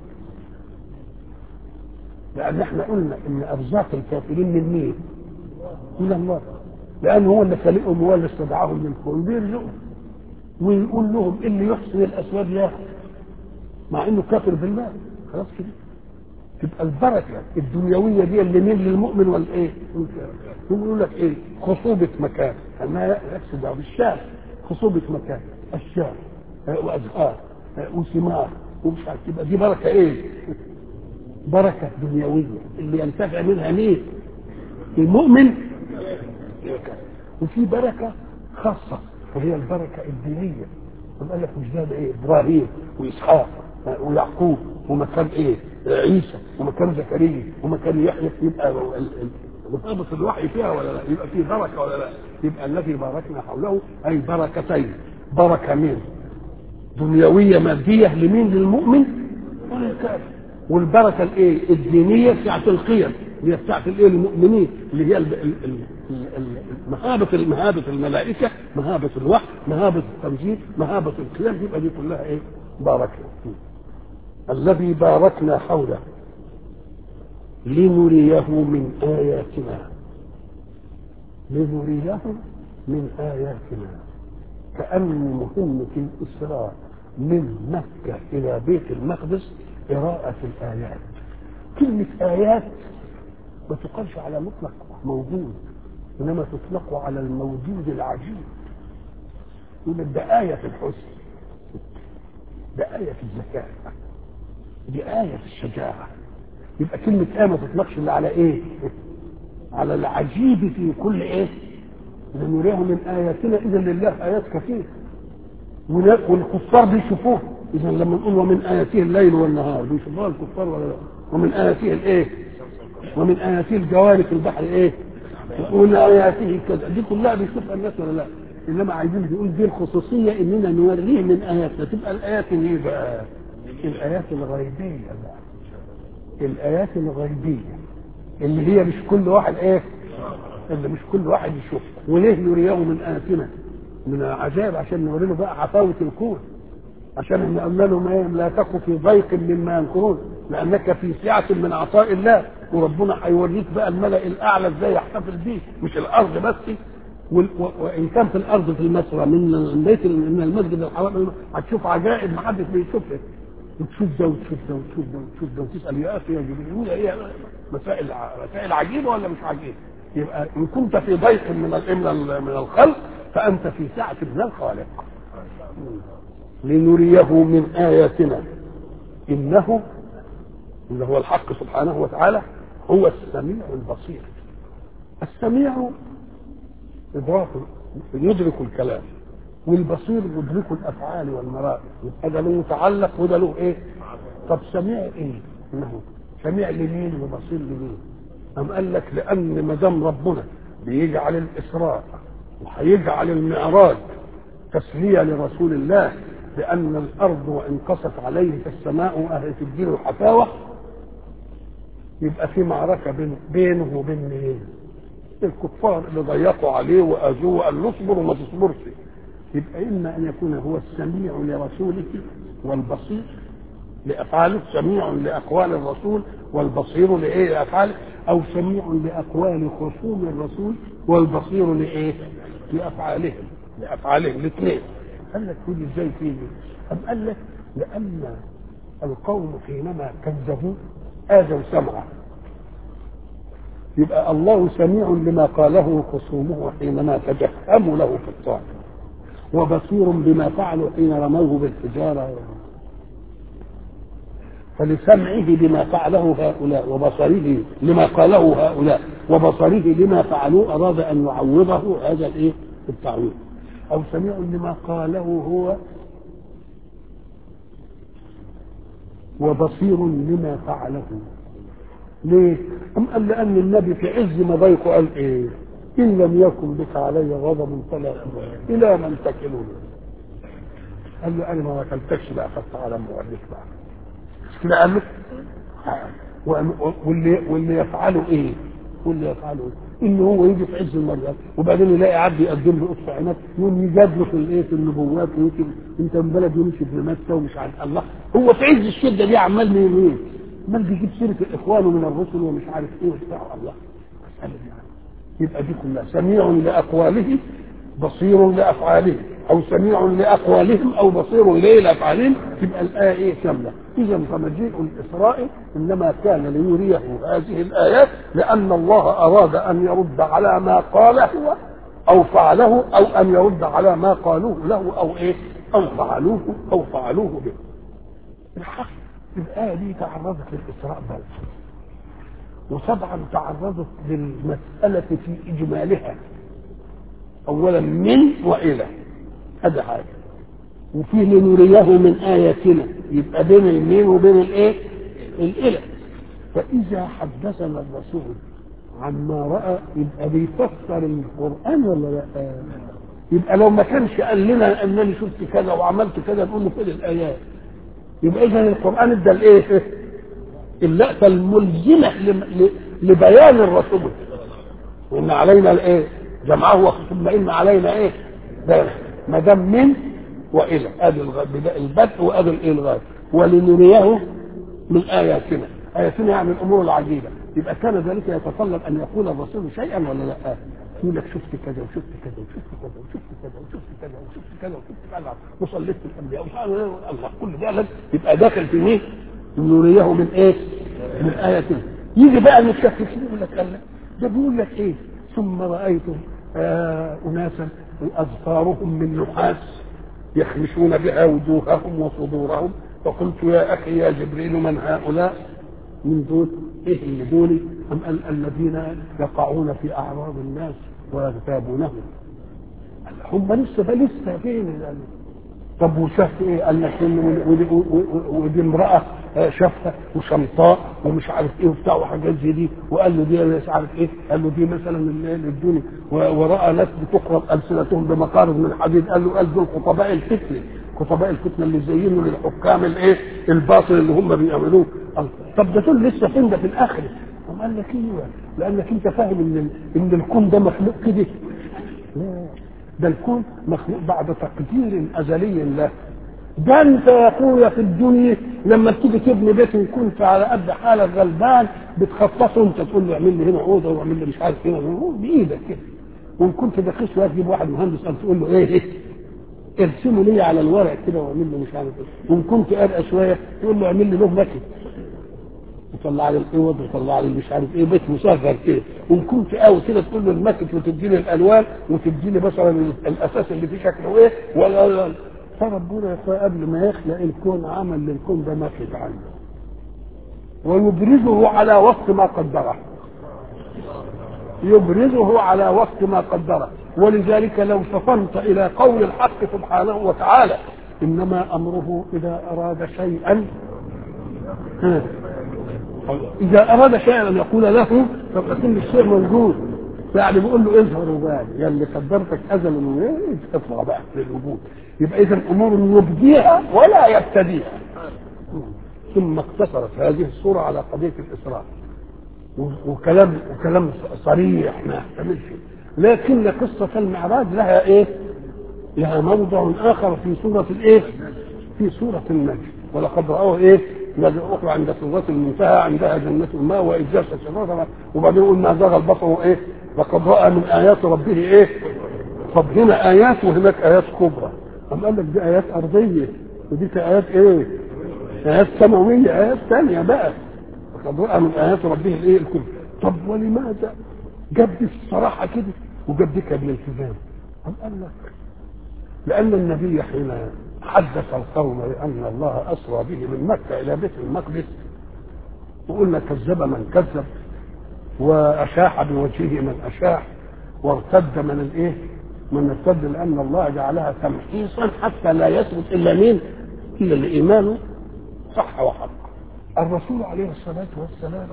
لان احنا قلنا ان ارزاق الكافرين من مين؟ من الله لان هو اللي خلقهم هو اللي استدعاهم من الكون بيرزقهم ويقول لهم اللي يحسن الاسباب ياخذ مع انه كافر بالله خلاص كده تبقى البركه الدنيويه دي اللي مين للمؤمن والايه؟ يقول لك ايه؟ خصوبه مكان ما يقصد بالشام خصوبه مكان اشجار وازهار وثمار ومش عارف تبقى دي بركه ايه؟ بركه دنيويه اللي ينتفع منها مين؟ المؤمن وفي بركه خاصه وهي البركه الدينيه قال لك مش ده ايه؟ ابراهيم واسحاق ويعقوب ومكان ايه؟ عيسى ومكان زكريا ومكان يحيى يبقى مرتبط الوحي فيها ولا لا؟ يبقى في بركه ولا لا؟ يبقى الذي باركنا حوله اي بركتين بركه مين؟ دنيويه ماديه لمين؟ للمؤمن وللكافر والبركه الايه؟ الدينيه بتاعت القيم اللي هي بتاعت الايه؟ المؤمنين اللي هي مهابه مهابه الملائكه مهابه الوحي مهابه التنزيل مهابه القيم يبقى دي كلها ايه؟ باركنا الذي باركنا حوله لنريه من آياتنا لنريه من آياتنا كأن مهمة الإسراء من مكة إلى بيت المقدس قراءة الآيات كلمة آيات ما تقالش على مطلق موجود إنما تطلق على الموجود العجيب يقول ده آية في الحسن ده آية في الذكاء دي آية في الشجاعة يبقى كلمة آية ما تطلقش إلا على إيه؟ على العجيب في كل إيه؟ لنريه من آياتنا إذا لله آيات كثيرة والكفار بيشوفوها إذا لما نقول ومن آياته الليل والنهار بيشوفوها الكفار ولا لا؟ ومن آياته الإيه؟ ومن آياته الجوار في البحر إيه؟ ومن آياته كذا دي كلها بيشوفها الناس ولا لا؟ انما عايزين يقول دي الخصوصيه اننا نوريه من اياتنا تبقى الايات اللي ايه بقى؟ الايات الغيبيه بقى الايات الغيبيه اللي هي مش كل واحد ايه؟ اللي مش كل واحد يشوفها وليه نريه من اياتنا؟ من العجائب عشان نوري له بقى عفاوه الكون عشان احنا قلنا لهم ايه لا تك في ضيق مما ينكرون لانك في سعه من عطاء الله وربنا هيوريك بقى الملا الاعلى ازاي يحتفل بيه مش الارض بس وان كان في الارض في المسرى من بيت من المسجد الحرام هتشوف عجائب ما حدش بيشوفها وتشوف ده وتشوف ده وتشوف ده وتشوف ده وتسال يا اخي يا جبريل ايه مسائل مسائل عجيبه ولا مش عجيبه؟ يبقى ان كنت في ضيق من من من الخلق فانت في سعه من الخالق. لنريه من اياتنا انه اللي هو الحق سبحانه وتعالى هو السميع البصير. السميع إدراك يدرك الكلام والبصير يدرك الأفعال والمرائي يبقى ده له متعلق وده له إيه؟ طب سميع إيه؟ إنه سميع لمين وبصير لمين؟ أم قال لك لأن ما دام ربنا بيجعل الإسراء وهيجعل المعراج تسلية لرسول الله لأن الأرض وإن قست عليه فالسماء أهل الدين الحفاوة يبقى في معركة بين بينه وبين مين؟ الكفار اللي ضيقوا عليه واذوه وقال له اصبر وما تصبرش يبقى اما ان يكون هو السميع لرسوله والبصير لافعاله سميع لاقوال الرسول والبصير لايه لافعاله او سميع لاقوال خصوم الرسول والبصير لايه لافعالهم لافعالهم الاثنين قال لك تيجي ازاي تيجي أم قال لك لان القوم حينما كذبوه اذوا سمعه يبقى الله سميع لما قاله خصومه حينما تجهموا له في الطاعة وبصير بما فعلوا حين رموه بالحجارة فلسمعه لما فعله هؤلاء وبصره لما قاله هؤلاء وبصره لما فعلوه أراد أن يعوضه هذا الإيه التعويض أو سميع لما قاله هو وبصير لما فعله ليه؟ أم قال لأن النبي في عز مضايقه قال إيه؟ إن لم يكن بك علي غضب فلا إلى من تكلني قال له أنا ما وكلتكش بقى فتعالى موليك بقى مش كده قال له؟ واللي واللي يفعله إيه؟ واللي يفعله إيه؟ إن هو يجي في عز المرض وبعدين يلاقي عبد يقدم له قطف عنب يقوم يجادله في الايه في النبوات ويمكن انت من بلد يمشي في مكه ومش عارف الله هو في عز الشده دي عمال ايه؟ عمال بيجيب سيره اخوانه من الرسل ومش عارف ايه وبتاع الله مساله يعني يبقى دي كلها سميع لاقواله بصير لافعالهم او سميع لاقوالهم او بصير ليه لافعالهم تبقى الايه ايه كامله اذا فمجيء الاسراء انما كان ليريه هذه الايات لان الله اراد ان يرد على ما قاله او فعله او ان يرد على ما قالوه له او ايه او فعلوه او فعلوه به الحق الايه دي تعرضت للاسراء بل وطبعا تعرضت للمساله في اجمالها اولا من والى هذا حاجه وفي لنريه من اياتنا يبقى بين المين وبين الايه الالى فاذا حدثنا الرسول عما راى يبقى بيفسر القران ولا لا يبقى لو ما كانش قال لنا انني شفت كذا وعملت كذا نقول له فين الايات يبقى اذا القران ادى الايه اللقطه الملزمه لبيان الرسول وان علينا الايه جمعه ثم ان علينا ايه ما دام من والى ادي البدء وادي الايه الغايه ولنريه من اياتنا اياتنا يعني الامور العجيبه يبقى كان ذلك يتطلب ان يقول الرسول شيئا ولا لا يقول لك شفت كذا وشفت كذا وشفت كذا وشفت كذا وشفت كذا وشفت كذا وشفت كذا وصليت الانبياء الله كل ده لازم يبقى داخل في مين؟ نريه من ايه؟ من اياتنا يجي بقى المتشككين يقول لك الله ده بيقول لك ايه؟ ثم رايتم آه اناسا اظفارهم من نحاس يخمشون بها وجوههم وصدورهم فقلت يا اخي يا جبريل من هؤلاء من دول ايه اللي دول ام الذين يقعون في اعراض الناس ويغتابونهم هم لسه ده لسه فين طب وشاف ايه قال لك ودي امراه شافها وشمطاء ومش عارف ايه وبتاع وحاجات زي دي وقال له دي مش عارف ايه قال له دي مثلا الدنيا وراى ناس بتقرب السنتهم بمقارب من حديد قال له قال دول خطباء الفتنه خطباء الفتنه اللي زينوا للحكام الايه الباطل اللي هم بيعملوه طب ده دول لسه فين ده في الاخره قام قال لك ايوه لانك انت فاهم ان ان الكون ده مخلوق كده لا ده الكون مخلوق بعد تقدير ازلي له ده انت يا اخويا في الدنيا لما تيجي تبني بيت ويكون في على قد حالك غلبان بتخططه انت تقول له اعمل لي هنا اوضه واعمل لي مش عارف هنا بايدك كده وان كنت دقيق شويه تجيب واحد مهندس قال تقول له ايه ايه ارسمه لي على الورق كده واعمل له مش عارف ايه وان كنت ارقى شويه تقول له اعمل لي له مكن وطلع لي الاوض وطلع لي مش عارف ايه بيت مصغر كده وان كنت قوي كده تقول له المكت وتدي لي الالوان وتدي لي مثلا الاساس اللي فيه شكله ايه ولا فربنا يا اخويا قبل ما يخلق الكون عمل للكون ده مكت عنه ويبرزه على وقت ما قدره يبرزه على وقت ما قدره ولذلك لو فطنت الى قول الحق سبحانه وتعالى انما امره اذا اراد شيئا اذا اراد شيئا ان يقول له فبقى كل الشيء موجود يعني بيقول له اظهر وبال يا اللي قدرتك ازلا اطلع بقى للوجود يبقى اذا امور يبديها ولا يبتديها ثم اقتصرت هذه الصوره على قضيه الاسراء وكلام وكلام صريح ما يحتملش لكن قصه المعراج لها ايه؟ لها موضع اخر في سوره الايه؟ في سوره النجم ولقد راوه ايه؟ نزل اخرى عند سوره المنتهى عندها جنه الماء واذ جلس شجره وبعدين يقول ما زاغ البصر ايه؟ لقد راى من ايات ربه ايه؟ طب هنا ايات وهناك ايات كبرى أم قال لك دي ايات ارضيه ودي ايات ايه؟ ايات سماويه ايات ثانيه بقى لقد راى من ايات ربه الايه؟ الكبرى طب ولماذا جاب دي الصراحه كده وجاب دي بالالتزام أم قال لك لان النبي حين حدث القوم بان الله اسرى به من مكه الى بيت المقدس وقلنا كذب من كذب واشاح بوجهه من اشاح وارتد من الايه؟ من ارتد لان الله جعلها تمحيصا حتى لا يثبت الا مين؟ الا اللي ايمانه صح وحق. الرسول عليه الصلاه والسلام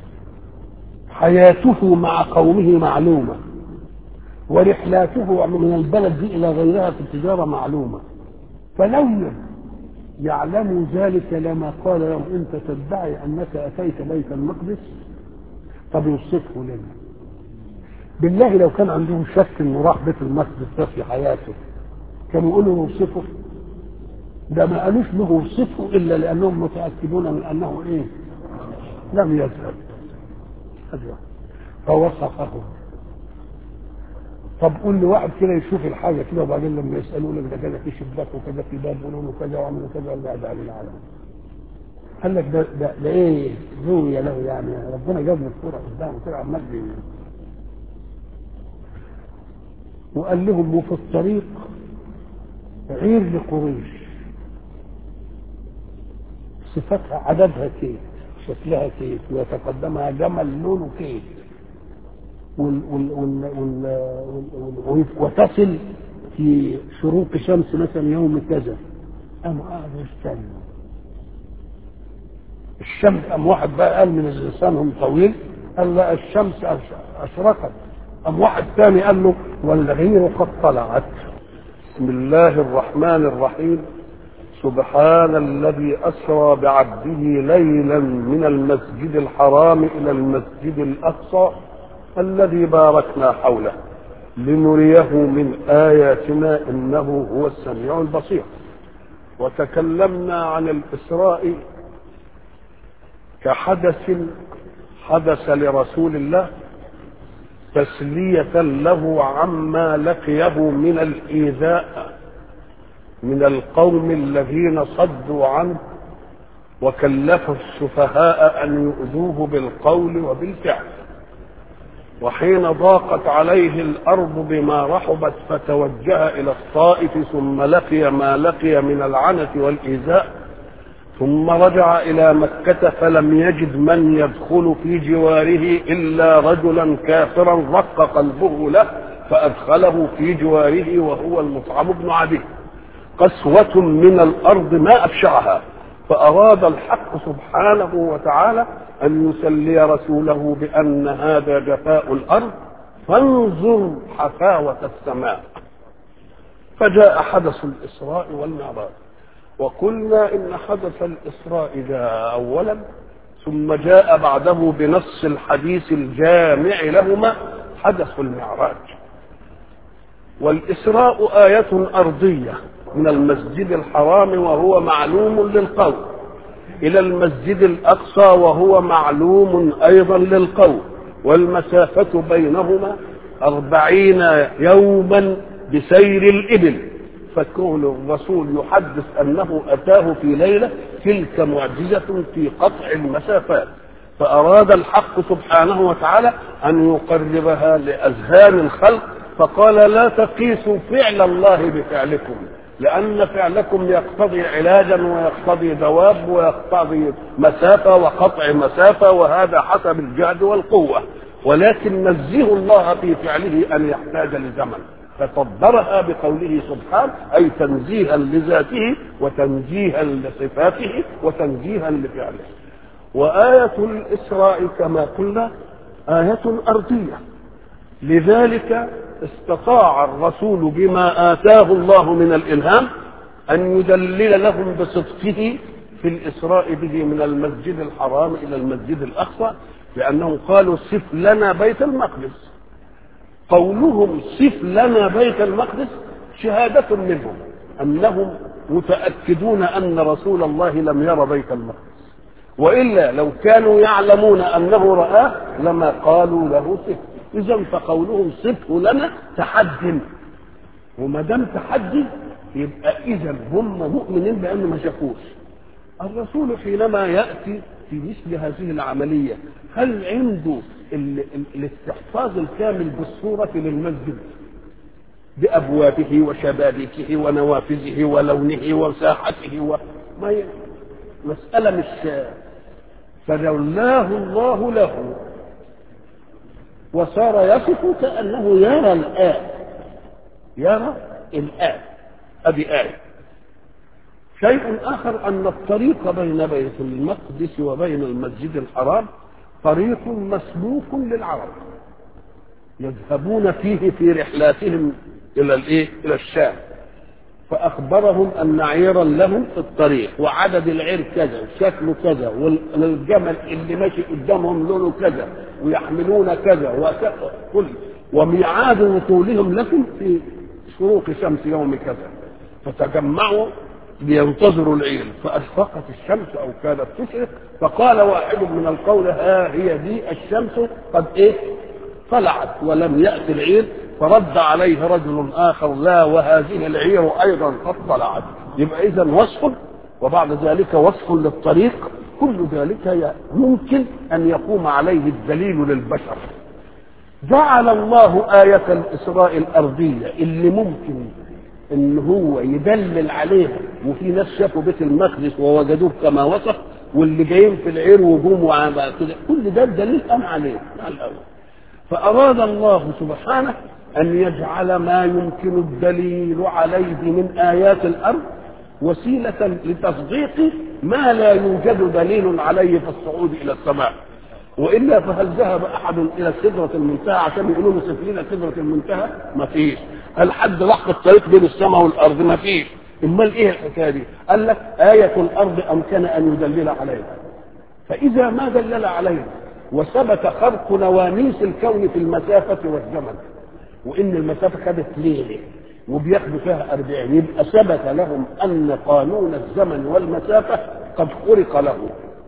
حياته مع قومه معلومه ورحلاته من البلد دي الى غيرها في التجاره معلومه فلو يعلموا ذلك لما قال لهم انت تدعي انك اتيت بيت المقدس طب يوصفه لنا بالله لو كان عندهم شك انه راح بيت المقدس ده في حياته كانوا يقولوا نوصفه ده ما قالوش له وصفه الا لانهم متاكدون من انه ايه لم يذهب فوصفه طب قول لي واحد كده يشوف الحاجه كده وبعدين لما يسالوا لك ده كذا في شباك وكذا في باب يقولوا له كذا وعملوا كذا قال لا ده علينا على قال لك ده ده, ده ايه زوية له يعني ربنا جاب له الصوره قدامه كده عمال وقال لهم وفي الطريق عير لقريش صفتها عددها كيف شكلها كيف ويتقدمها جمل لونه كيف وال وال وال وال وال وتصل في شروق شمس مثلا يوم كذا قاموا قعدوا يستنوا الشمس قام واحد بقى قال من لسانهم طويل قال لا الشمس اشرقت قام واحد ثاني قال له والغير قد طلعت بسم الله الرحمن الرحيم سبحان الذي اسرى بعبده ليلا من المسجد الحرام الى المسجد الاقصى الذي باركنا حوله لنريه من اياتنا انه هو السميع البصير وتكلمنا عن الاسراء كحدث حدث لرسول الله تسليه له عما لقيه من الايذاء من القوم الذين صدوا عنه وكلفوا السفهاء ان يؤذوه بالقول وبالفعل وحين ضاقت عليه الارض بما رحبت فتوجه الى الطائف ثم لقي ما لقي من العنة والايذاء ثم رجع الى مكة فلم يجد من يدخل في جواره الا رجلا كافرا رق قلبه له فادخله في جواره وهو المطعم بن عدي قسوة من الارض ما ابشعها فاراد الحق سبحانه وتعالى أن يسلي رسوله بأن هذا جفاء الأرض فانظر حفاوة السماء فجاء حدث الإسراء والمعراج وقلنا إن حدث الإسراء جاء أولا ثم جاء بعده بنص الحديث الجامع لهما حدث المعراج والإسراء آية أرضية من المسجد الحرام وهو معلوم للقوم إلى المسجد الأقصى وهو معلوم أيضا للقوم والمسافة بينهما أربعين يوما بسير الإبل فكون الرسول يحدث أنه أتاه في ليلة تلك معجزة في قطع المسافات فأراد الحق سبحانه وتعالى أن يقربها لأذهان الخلق فقال لا تقيسوا فعل الله بفعلكم لأن فعلكم يقتضي علاجا ويقتضي دواب ويقتضي مسافة وقطع مسافة وهذا حسب الجهد والقوة ولكن نزه الله في فعله أن يحتاج لزمن فصدرها بقوله سبحانه أي تنزيها لذاته وتنزيها لصفاته وتنزيها لفعله وآية الإسراء كما قلنا آية أرضية لذلك استطاع الرسول بما آتاه الله من الإلهام أن يدلل لهم بصدقه في الإسراء به من المسجد الحرام إلى المسجد الأقصى لأنهم قالوا صف لنا بيت المقدس قولهم صف لنا بيت المقدس شهادة منهم أنهم متأكدون أن رسول الله لم ير بيت المقدس وإلا لو كانوا يعلمون أنه رآه لما قالوا له صف اذا فقولهم صفه لنا تحد وما دام تحدي يبقى اذا هم مؤمنين بانه ما شافوش الرسول حينما ياتي في مثل هذه العملية هل عنده ال- ال- الاستحفاظ الكامل بالصورة للمسجد بأبوابه وشبابيكه ونوافذه ولونه وساحته و... ما ي... مسألة مش فلولاه الله له وصار يصف كأنه يرى الآن يرى الآن أبي آية شيء آخر أن الطريق بين بيت المقدس وبين المسجد الحرام طريق مسلوك للعرب يذهبون فيه في رحلاتهم إلى الإيه؟ إلى الشام فأخبرهم أن عيرا لهم في الطريق وعدد العير كذا وشكله كذا والجمل اللي ماشي قدامهم لونه كذا ويحملون كذا وكل وميعاد وصولهم لكم في شروق شمس يوم كذا فتجمعوا لينتظروا العير فأشرقت الشمس أو كادت تشرق فقال واحد من القول ها هي دي الشمس قد إيه طلعت ولم يأتي العير فرد عليه رجل آخر لا وهذه العير أيضا قد طلعت يبقى إذا وصف وبعد ذلك وصف للطريق كل ذلك ممكن أن يقوم عليه الدليل للبشر جعل الله آية الإسراء الأرضية اللي ممكن ان هو يدلل عليها وفي ناس شافوا بيت المقدس ووجدوه كما وصف واللي جايين في العير وجوم وعبا كده كل ده الدليل قام عليه مع الاول فاراد الله سبحانه ان يجعل ما يمكن الدليل عليه من ايات الارض وسيله لتصديق ما لا يوجد دليل عليه في الصعود الى السماء والا فهل ذهب احد الى سدره المنتهى عشان يقولوا له سيف لنا سدره المنتهى؟ ما فيش. هل حد راح الطريق بين السماء والارض؟ ما فيش. امال ايه الحكايه دي؟ قال لك آية الأرض أمكن أن يدلل عليها. فإذا ما دلل عليها وثبت خرق نواميس الكون في المسافة والزمن وإن المسافة خدت ليلة وبياخدوا فيها أربعين يبقى ثبت لهم أن قانون الزمن والمسافة قد خرق له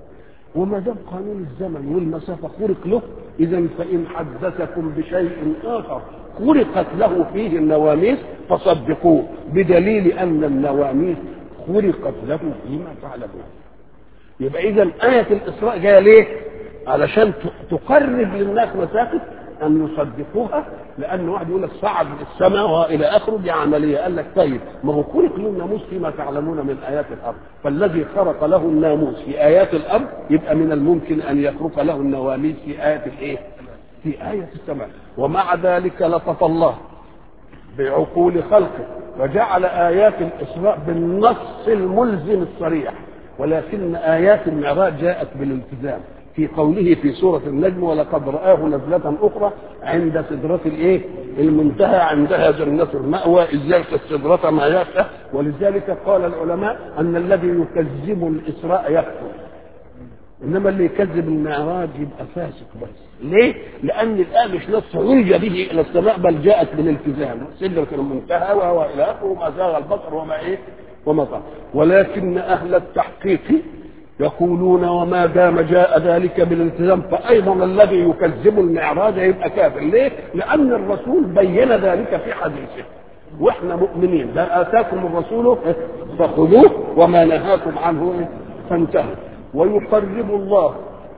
وما دام قانون الزمن والمسافة خرق له إذا فإن حدثكم بشيء آخر خرقت له فيه النواميس فصدقوه بدليل أن النواميس خرقت له فيما تعلمون يبقى إذا آية الإسراء جاية ليه؟ علشان تقرب للناس مسافة أن يصدقوها لأن واحد يقول لك صعد السماء وإلى آخره دي عملية قال لك طيب ما هو خلق له الناموس فيما تعلمون من آيات الأرض فالذي خرق له الناموس في آيات الأرض يبقى من الممكن أن يخرق له النواميس في آية الإيه؟ في آية السماء ومع ذلك لطف الله بعقول خلقه وجعل آيات الإسراء بالنص الملزم الصريح ولكن آيات المعراج جاءت بالالتزام في قوله في سورة النجم ولقد رآه نزلة أخرى عند سدرة الإيه؟ المنتهى عندها جنة المأوى إذ يغشى السدرة ما يغشى ولذلك قال العلماء أن الذي يكذب الإسراء يكفر إنما اللي يكذب المعراج يبقى فاسق بس ليه؟ لأن الآن مش نص عرج به إلى السماء بل جاءت بالالتزام سدرة المنتهى وهو إلى آخره وما زاغ البصر وما إيه؟ وما طار ولكن أهل التحقيق يقولون وما دام جاء ذلك بالالتزام فايضا الذي يكذب المعراج يبقى كافر ليه؟ لان الرسول بين ذلك في حديثه واحنا مؤمنين لا اتاكم الرسول فخذوه وما نهاكم عنه فانتهوا ويقرب الله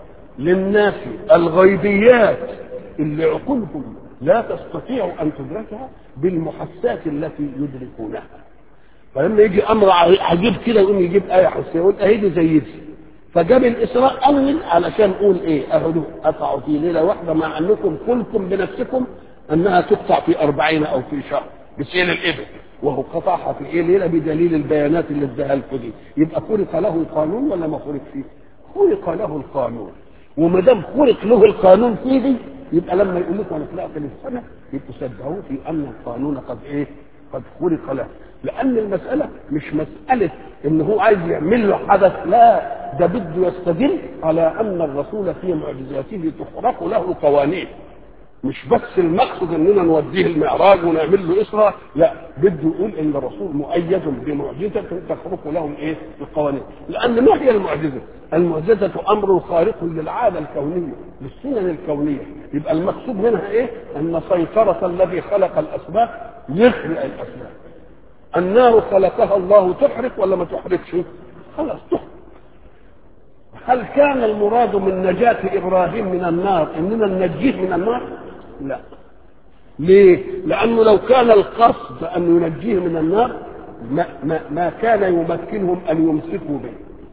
للناس الغيبيات اللي عقولهم لا تستطيع ان تدركها بالمحسات التي يدركونها فلما يجي امر عجيب كده يقوم يجيب ايه حسيه يقول اهي دي زي دي فجاب الاسراء اول علشان نقول ايه اهدوا قطعوا في ليله واحده مع انكم قلتم بنفسكم انها تقطع في أربعين او في شهر بسيل الابل وهو قطعها في ايه ليله بدليل البيانات اللي اداها لكم دي يبقى خلق له القانون ولا ما خلق فيه؟ خلق له القانون وما دام خلق له القانون فيه دي يبقى لما يقول لكم انا خلقت للسنه يبقوا صدقوه في ان القانون قد ايه؟ قد خلق له لان المساله مش مساله ان هو عايز يعمل له حدث لا ده بده يستدل على ان الرسول في معجزاته تخرق له قوانين مش بس المقصد اننا نوديه المعراج ونعمل له اسره لا بده يقول ان الرسول مؤيد بمعجزه تخرق له الايه القوانين لان ما هي المعجزه المعجزه امر خارق للعاده الكونيه للسنن الكونيه يبقى المقصود منها ايه ان سيطره الذي خلق الاسباب يخلق الاسباب النار خلقها الله تحرق ولا ما تحرقش خلاص تحرق هل كان المراد من نجاة إبراهيم من النار إننا ننجيه من النار؟ لا ليه؟ لأنه لو كان القصد أن ينجيه من النار ما, ما, ما كان يمكنهم أن يمسكوا به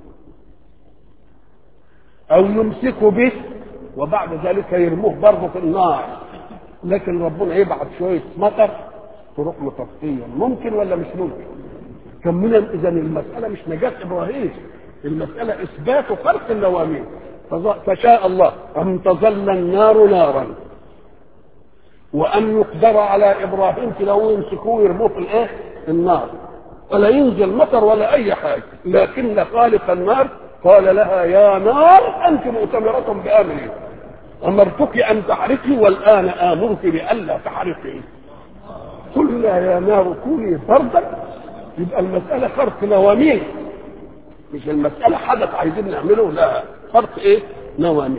أو يمسكوا به وبعد ذلك يرموه برضه في النار لكن ربنا يبعث شوية مطر تروح مطفية ممكن ولا مش ممكن؟ كان من إذا المسألة مش نجاة إبراهيم المسألة إثبات خلق اللوامين فشاء الله أن تظل النار نارا وأن يقدر على إبراهيم لو يمسكوه يرموه في الإيه؟ النار ولا ينزل مطر ولا أي حاجة لكن خالق النار قال لها يا نار أنت مؤتمرة بأمري أمرتك أن تحرقي والآن آمرك بألا تحرقي قلنا يا نار كوني بردا يبقى المسألة فرق نواميس مش المسألة حدث عايزين نعمله لا فرق ايه نواميس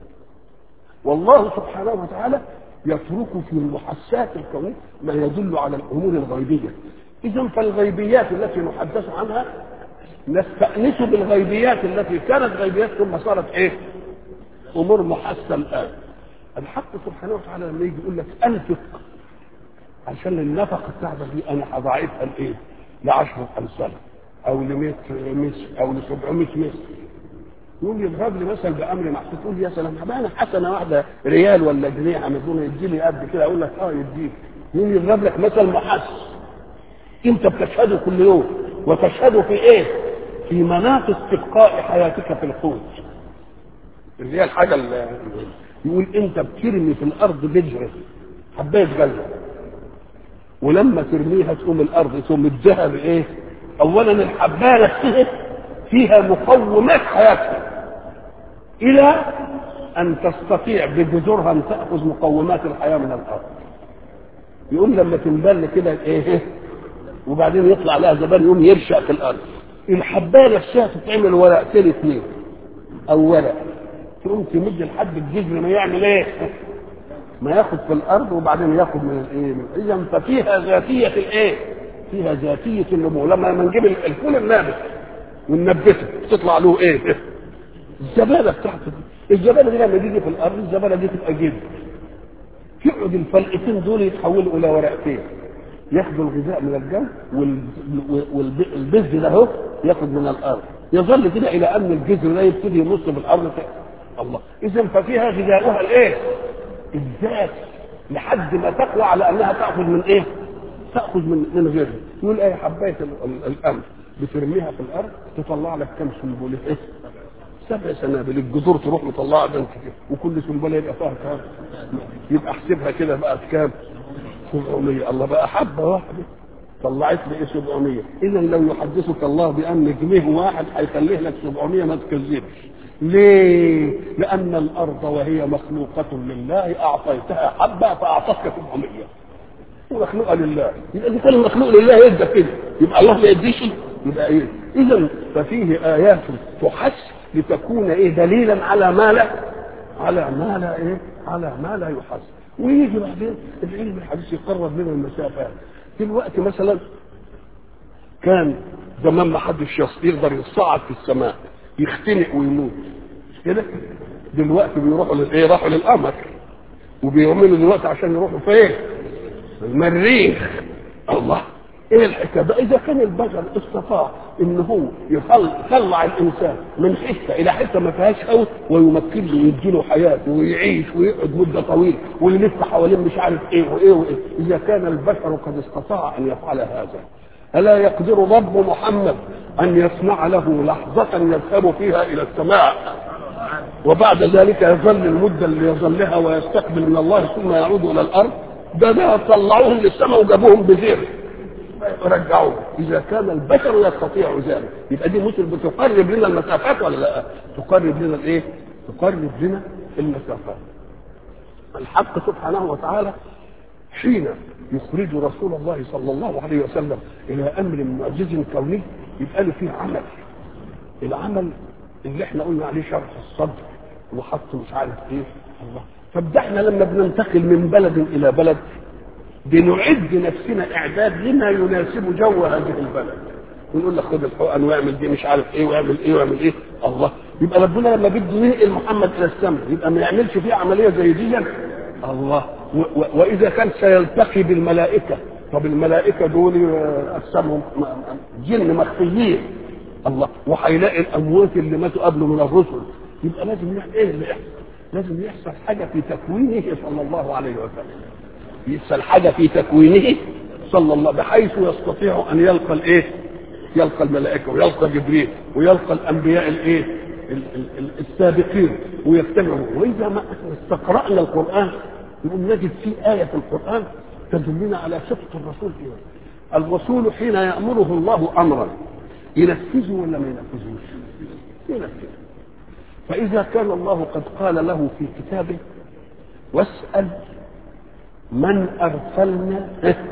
والله سبحانه وتعالى يترك في المحسات الكونية ما يدل على الأمور الغيبية إذا فالغيبيات التي نحدث عنها نستأنس بالغيبيات التي كانت غيبيات ثم صارت ايه أمور محسة الآن الحق سبحانه وتعالى لما يجي يقول لك أنفق عشان النفقة بتاعتك دي أنا هضاعفها لإيه؟ لعشرة أمثال أو ل 100 مثل أو ل 700 مثل يقول يضرب لي مثل بأمر محسوس تقول يا سلام طب أنا حسنة واحدة ريال ولا جنيه عملونا يدي لي قد كده أقول لك أه يديك يقول يضرب لك مثل محس أنت بتشهده كل يوم وتشهده في إيه؟ في مناط استبقاء حياتك في القوت اللي هي الحاجة اللي يقول أنت بترمي في الأرض بجرة حباية جلد ولما ترميها تقوم الارض تقوم الذهب ايه اولا الحبايه نفسها فيها مقومات حياتها الى ان تستطيع بجذورها ان تاخذ مقومات الحياه من الارض يقوم لما تنبل كده ايه وبعدين يطلع لها زبان يقوم يرشق في الارض الحبايه نفسها تتعمل ورقتين اثنين او ورق تقوم تمد لحد الجذر ما يعمل ايه ما ياخد في الارض وبعدين ياخد من الايه من اذا ففيها ذاتيه الايه فيها ذاتيه النمو لما نجيب الفول النابت وننبته تطلع له ايه الزباله بتاعته الزباله دي لما تيجي في الارض الزباله دي تبقى جد يقعد الفلقتين دول يتحولوا الى ورقتين ياخدوا الغذاء من الجو والبذر ده اهو ياخد من الارض يظل كده الى ان الجذر ده يبتدي ينص في الارض الله اذا ففيها غذاؤها الايه الذات لحد ما تقوى على انها تاخذ من ايه؟ تاخذ من من غيرها يقول ايه حبايه القمح بترميها في الارض تطلع لك كم سنبله ايه؟ سبع سنابل الجذور تروح مطلعه بنت كده وكل سنبله يبقى فيها كام؟ يبقى احسبها كده بقى كام؟ 700 الله بقى حبه واحده طلعت لي ايه 700 اذا لو يحدثك الله بان جنيه واحد هيخليه لك 700 ما تكذبش ليه؟ لأن الأرض وهي مخلوقة لله أعطيتها حبة فأعطتك 700 مخلوقة لله يبقى إذا كان المخلوق لله يدى كده يبقى الله ما يديش يبقى إيه؟ إذا ففيه آيات تحس لتكون إيه دليلا على ما لا على ما لا إيه؟ على ما لا يحس ويجي بعدين العلم الحديث يقرب لنا المسافات دلوقتي مثلا كان زمان ما حدش يقدر يصعد في السماء يختنق ويموت كده دلوقتي بيروحوا للايه راحوا للقمر وبيعملوا دلوقتي عشان يروحوا فين المريخ الله ايه الحكايه ده اذا كان البشر استطاع ان هو يطلع الانسان من حته الى حته ما فيهاش قوي ويمكن له يديله حياته ويعيش ويقعد مده طويله ويلف حوالين مش عارف ايه وايه وايه اذا كان البشر قد استطاع ان يفعل هذا الا يقدر رب محمد ان يصنع له لحظه يذهب فيها الى السماء وبعد ذلك يظل المده اللي يظلها ويستقبل من الله ثم يعود الى الارض ده ده طلعوهم للسماء وجابوهم بزير رجعوه اذا كان البشر يستطيع ذلك يبقى دي مثل بتقرب لنا المسافات ولا لا تقرب لنا الايه تقرب لنا المسافات الحق سبحانه وتعالى حين يخرج رسول الله صلى الله عليه وسلم الى امر معجز كوني يبقى له فيه عمل العمل اللي احنا قلنا عليه شرح الصدر وحط مش عارف ايه الله طب ده احنا لما بننتقل من بلد الى بلد بنعد نفسنا اعداد لما يناسب جو هذه البلد ونقول لك خد الحقن واعمل دي مش عارف ايه واعمل ايه واعمل ايه الله يبقى ربنا لما بده ينقل محمد الى السماء يبقى ما يعملش فيه عمليه زي دي الله و و واذا كان سيلتقي بالملائكه طب الملائكه دول اجسامهم جن مخفيين الله وهيلاقي الاموات اللي ماتوا قبله من الرسل يبقى لازم يحصل ايه اللي يحصل؟ لازم يحصل حاجه في تكوينه صلى الله عليه وسلم يحصل حاجه في تكوينه صلى الله بحيث يستطيع ان يلقى الايه؟ يلقى الملائكه ويلقى جبريل ويلقى الانبياء الايه؟ السابقين ويجتمعوا واذا ما استقرانا القران نقوم نجد فيه ايه في القران تدلنا على صدق الرسول فيه الرسول حين يامره الله امرا ينفذه ولا ما ينفذوش؟ ينفذه فإذا كان الله قد قال له في كتابه واسأل من أرسلنا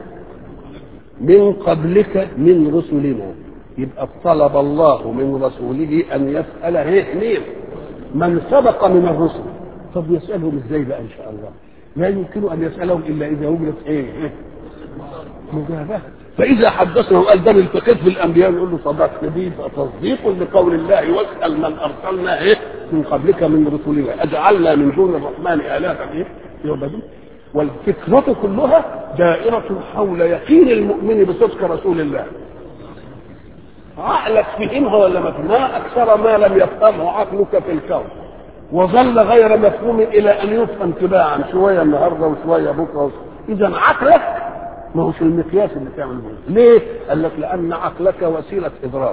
من قبلك من رسلنا يبقى طلب الله من رسوله أن يسأل مين من سبق من الرسل طب يسألهم ازاي بقى إن شاء الله لا يمكن أن يسألهم إلا إذا وجدت إيه مجابهة فإذا حدثنا وقال ده الفقيه في الأنبياء نقول له صدقت دي تصديق لقول الله واسأل من أرسلنا إيه من قبلك من رسلنا أجعلنا من دون الرحمن آلهة إيه يعبدون والفكرة كلها دائرة حول يقين المؤمن بصدق رسول الله عقلك فهمها ولا ما ما أكثر ما لم يفهمه عقلك في الكون وظل غير مفهوم إلى أن يفهم تباعا شوية النهارده وشوية بكرة إذا عقلك ما هوش المقياس اللي تعمل به ليه؟ قال لك لأن عقلك وسيلة إدراك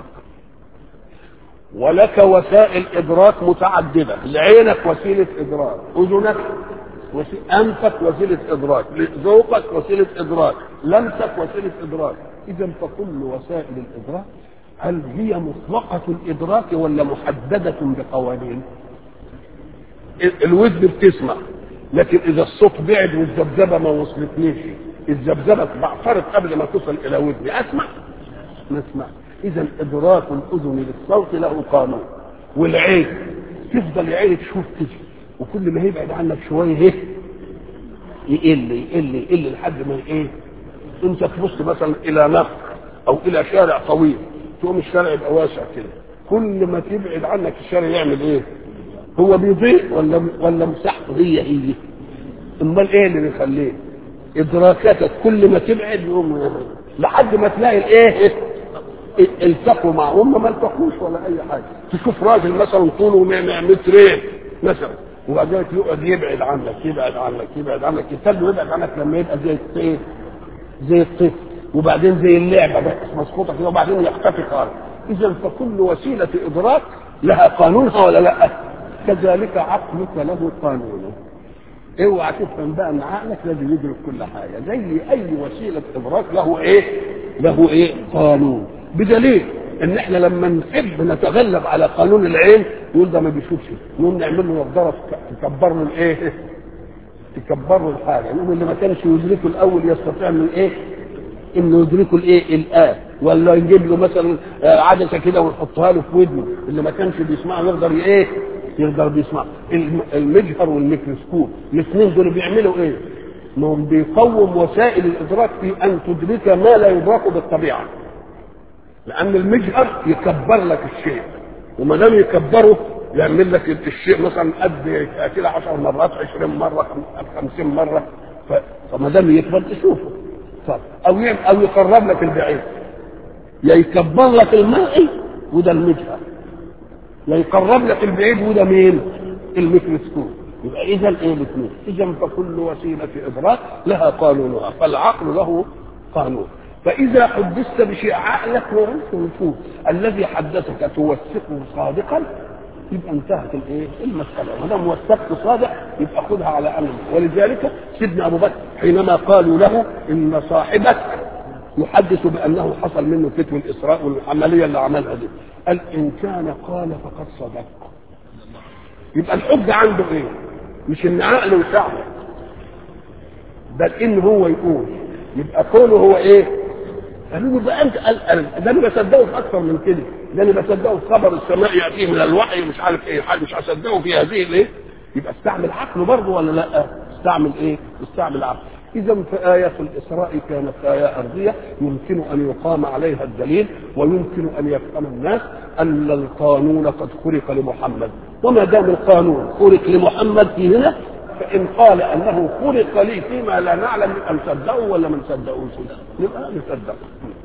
ولك وسائل إدراك متعددة لعينك وسيلة إدراك أذنك وسيلة أنفك وسيلة إدراك ذوقك وسيلة إدراك لمسك وسيلة إدراك إذا فكل وسائل الإدراك هل هي مطلقة الإدراك ولا محددة بقوانين؟ الودن بتسمع لكن إذا الصوت بعد والذبذبة ما وصلتنيش الذبذبه بعترض قبل ما تصل الى ودني اسمع ما اسمع اذا ادراك الاذن للصوت له قانون والعين تفضل العين تشوف كده وكل ما يبعد عنك شويه ايه يقل يقل يقل لحد ما ايه انت تبص مثلا الى نهر او الى شارع طويل تقوم الشارع يبقى واسع كده كل ما تبعد عنك الشارع يعمل ايه هو بيضيق ولا ولا مساحته هي هي امال ايه اللي بيخليه ادراكاتك كل ما تبعد يوم لحد ما تلاقي الايه التقوا معهم ما التقوش ولا اي حاجه تشوف راجل مثلا طوله مترين مثلا وبعدين يقعد يبعد عنك يبعد عنك يبعد عنك يتبع يبعد عنك لما يبقى زي ايه زي الطفل وبعدين زي اللعبه بس مسقوطه كده وبعدين يختفي خالص اذا فكل وسيله ادراك لها قانونها ولا لا كذلك عقلك له قانونه اوعى تفهم بقى ان عقلك لازم يدرك كل حاجه زي اي وسيله ادراك له ايه؟ له ايه؟ قانون بدليل ان احنا لما نحب نتغلب على قانون العين يقول ده ما بيشوفش نقوم نعمل له نظاره تكبر له الايه؟ تكبر له الحاجه يقوم اللي ما كانش يدركه الاول يستطيع انه ايه؟ انه يدركه الايه؟ الان ولا نجيب له مثلا عدسه كده ونحطها له في ودنه اللي ما كانش بيسمعه يقدر ايه؟ يقدر بيسمع المجهر والميكروسكوب الاثنين دول بيعملوا ايه؟ ما هم بيقوم وسائل الادراك في ان تدرك ما لا يدرك بالطبيعه لان المجهر يكبر لك الشيء وما دام يكبره يعمل لك الشيء مثلا قد كده 10 مرات 20 مره 50 مره فما دام يكبر تشوفه طب او او يقرب لك البعيد يا يكبر لك المرئي وده المجهر يا يقرب لك البعيد وده مين؟ الميكروسكوب يبقى اذا ايه الاثنين؟ اذا فكل وسيله ادراك لها قانونها فالعقل له قانون فاذا حدثت بشيء عقلك ورثه الذي حدثك توثقه صادقا يبقى انتهت الايه؟ المساله ما دام وثقت صادق يبقى خذها على امر ولذلك سيدنا ابو بكر حينما قالوا له ان صاحبك يحدث بانه حصل منه فتوى الاسراء والعمليه اللي عملها دي قال ان كان قال فقد صدق يبقى الحجه عنده ايه؟ مش ان عقله يساعده بل ان هو يقول يبقى قوله هو ايه؟ قالوا له بقى انت قال ده انا بصدقه في اكثر من كده ده انا بصدقه في خبر السماء ياتيه من الوحي مش عارف ايه حاجه مش هصدقه في هذه الايه؟ يبقى استعمل عقله برضه ولا لا؟ استعمل ايه؟ استعمل عقله إذا فآية الإسراء كانت آية أرضية يمكن أن يقام عليها الدليل ويمكن أن يفهم الناس أن القانون قد خلق لمحمد وما دام القانون خلق لمحمد في هنا فإن قال أنه خلق لي فيما لا نعلم أن نصدقه ولا ما نصدقوش نبقى نصدقه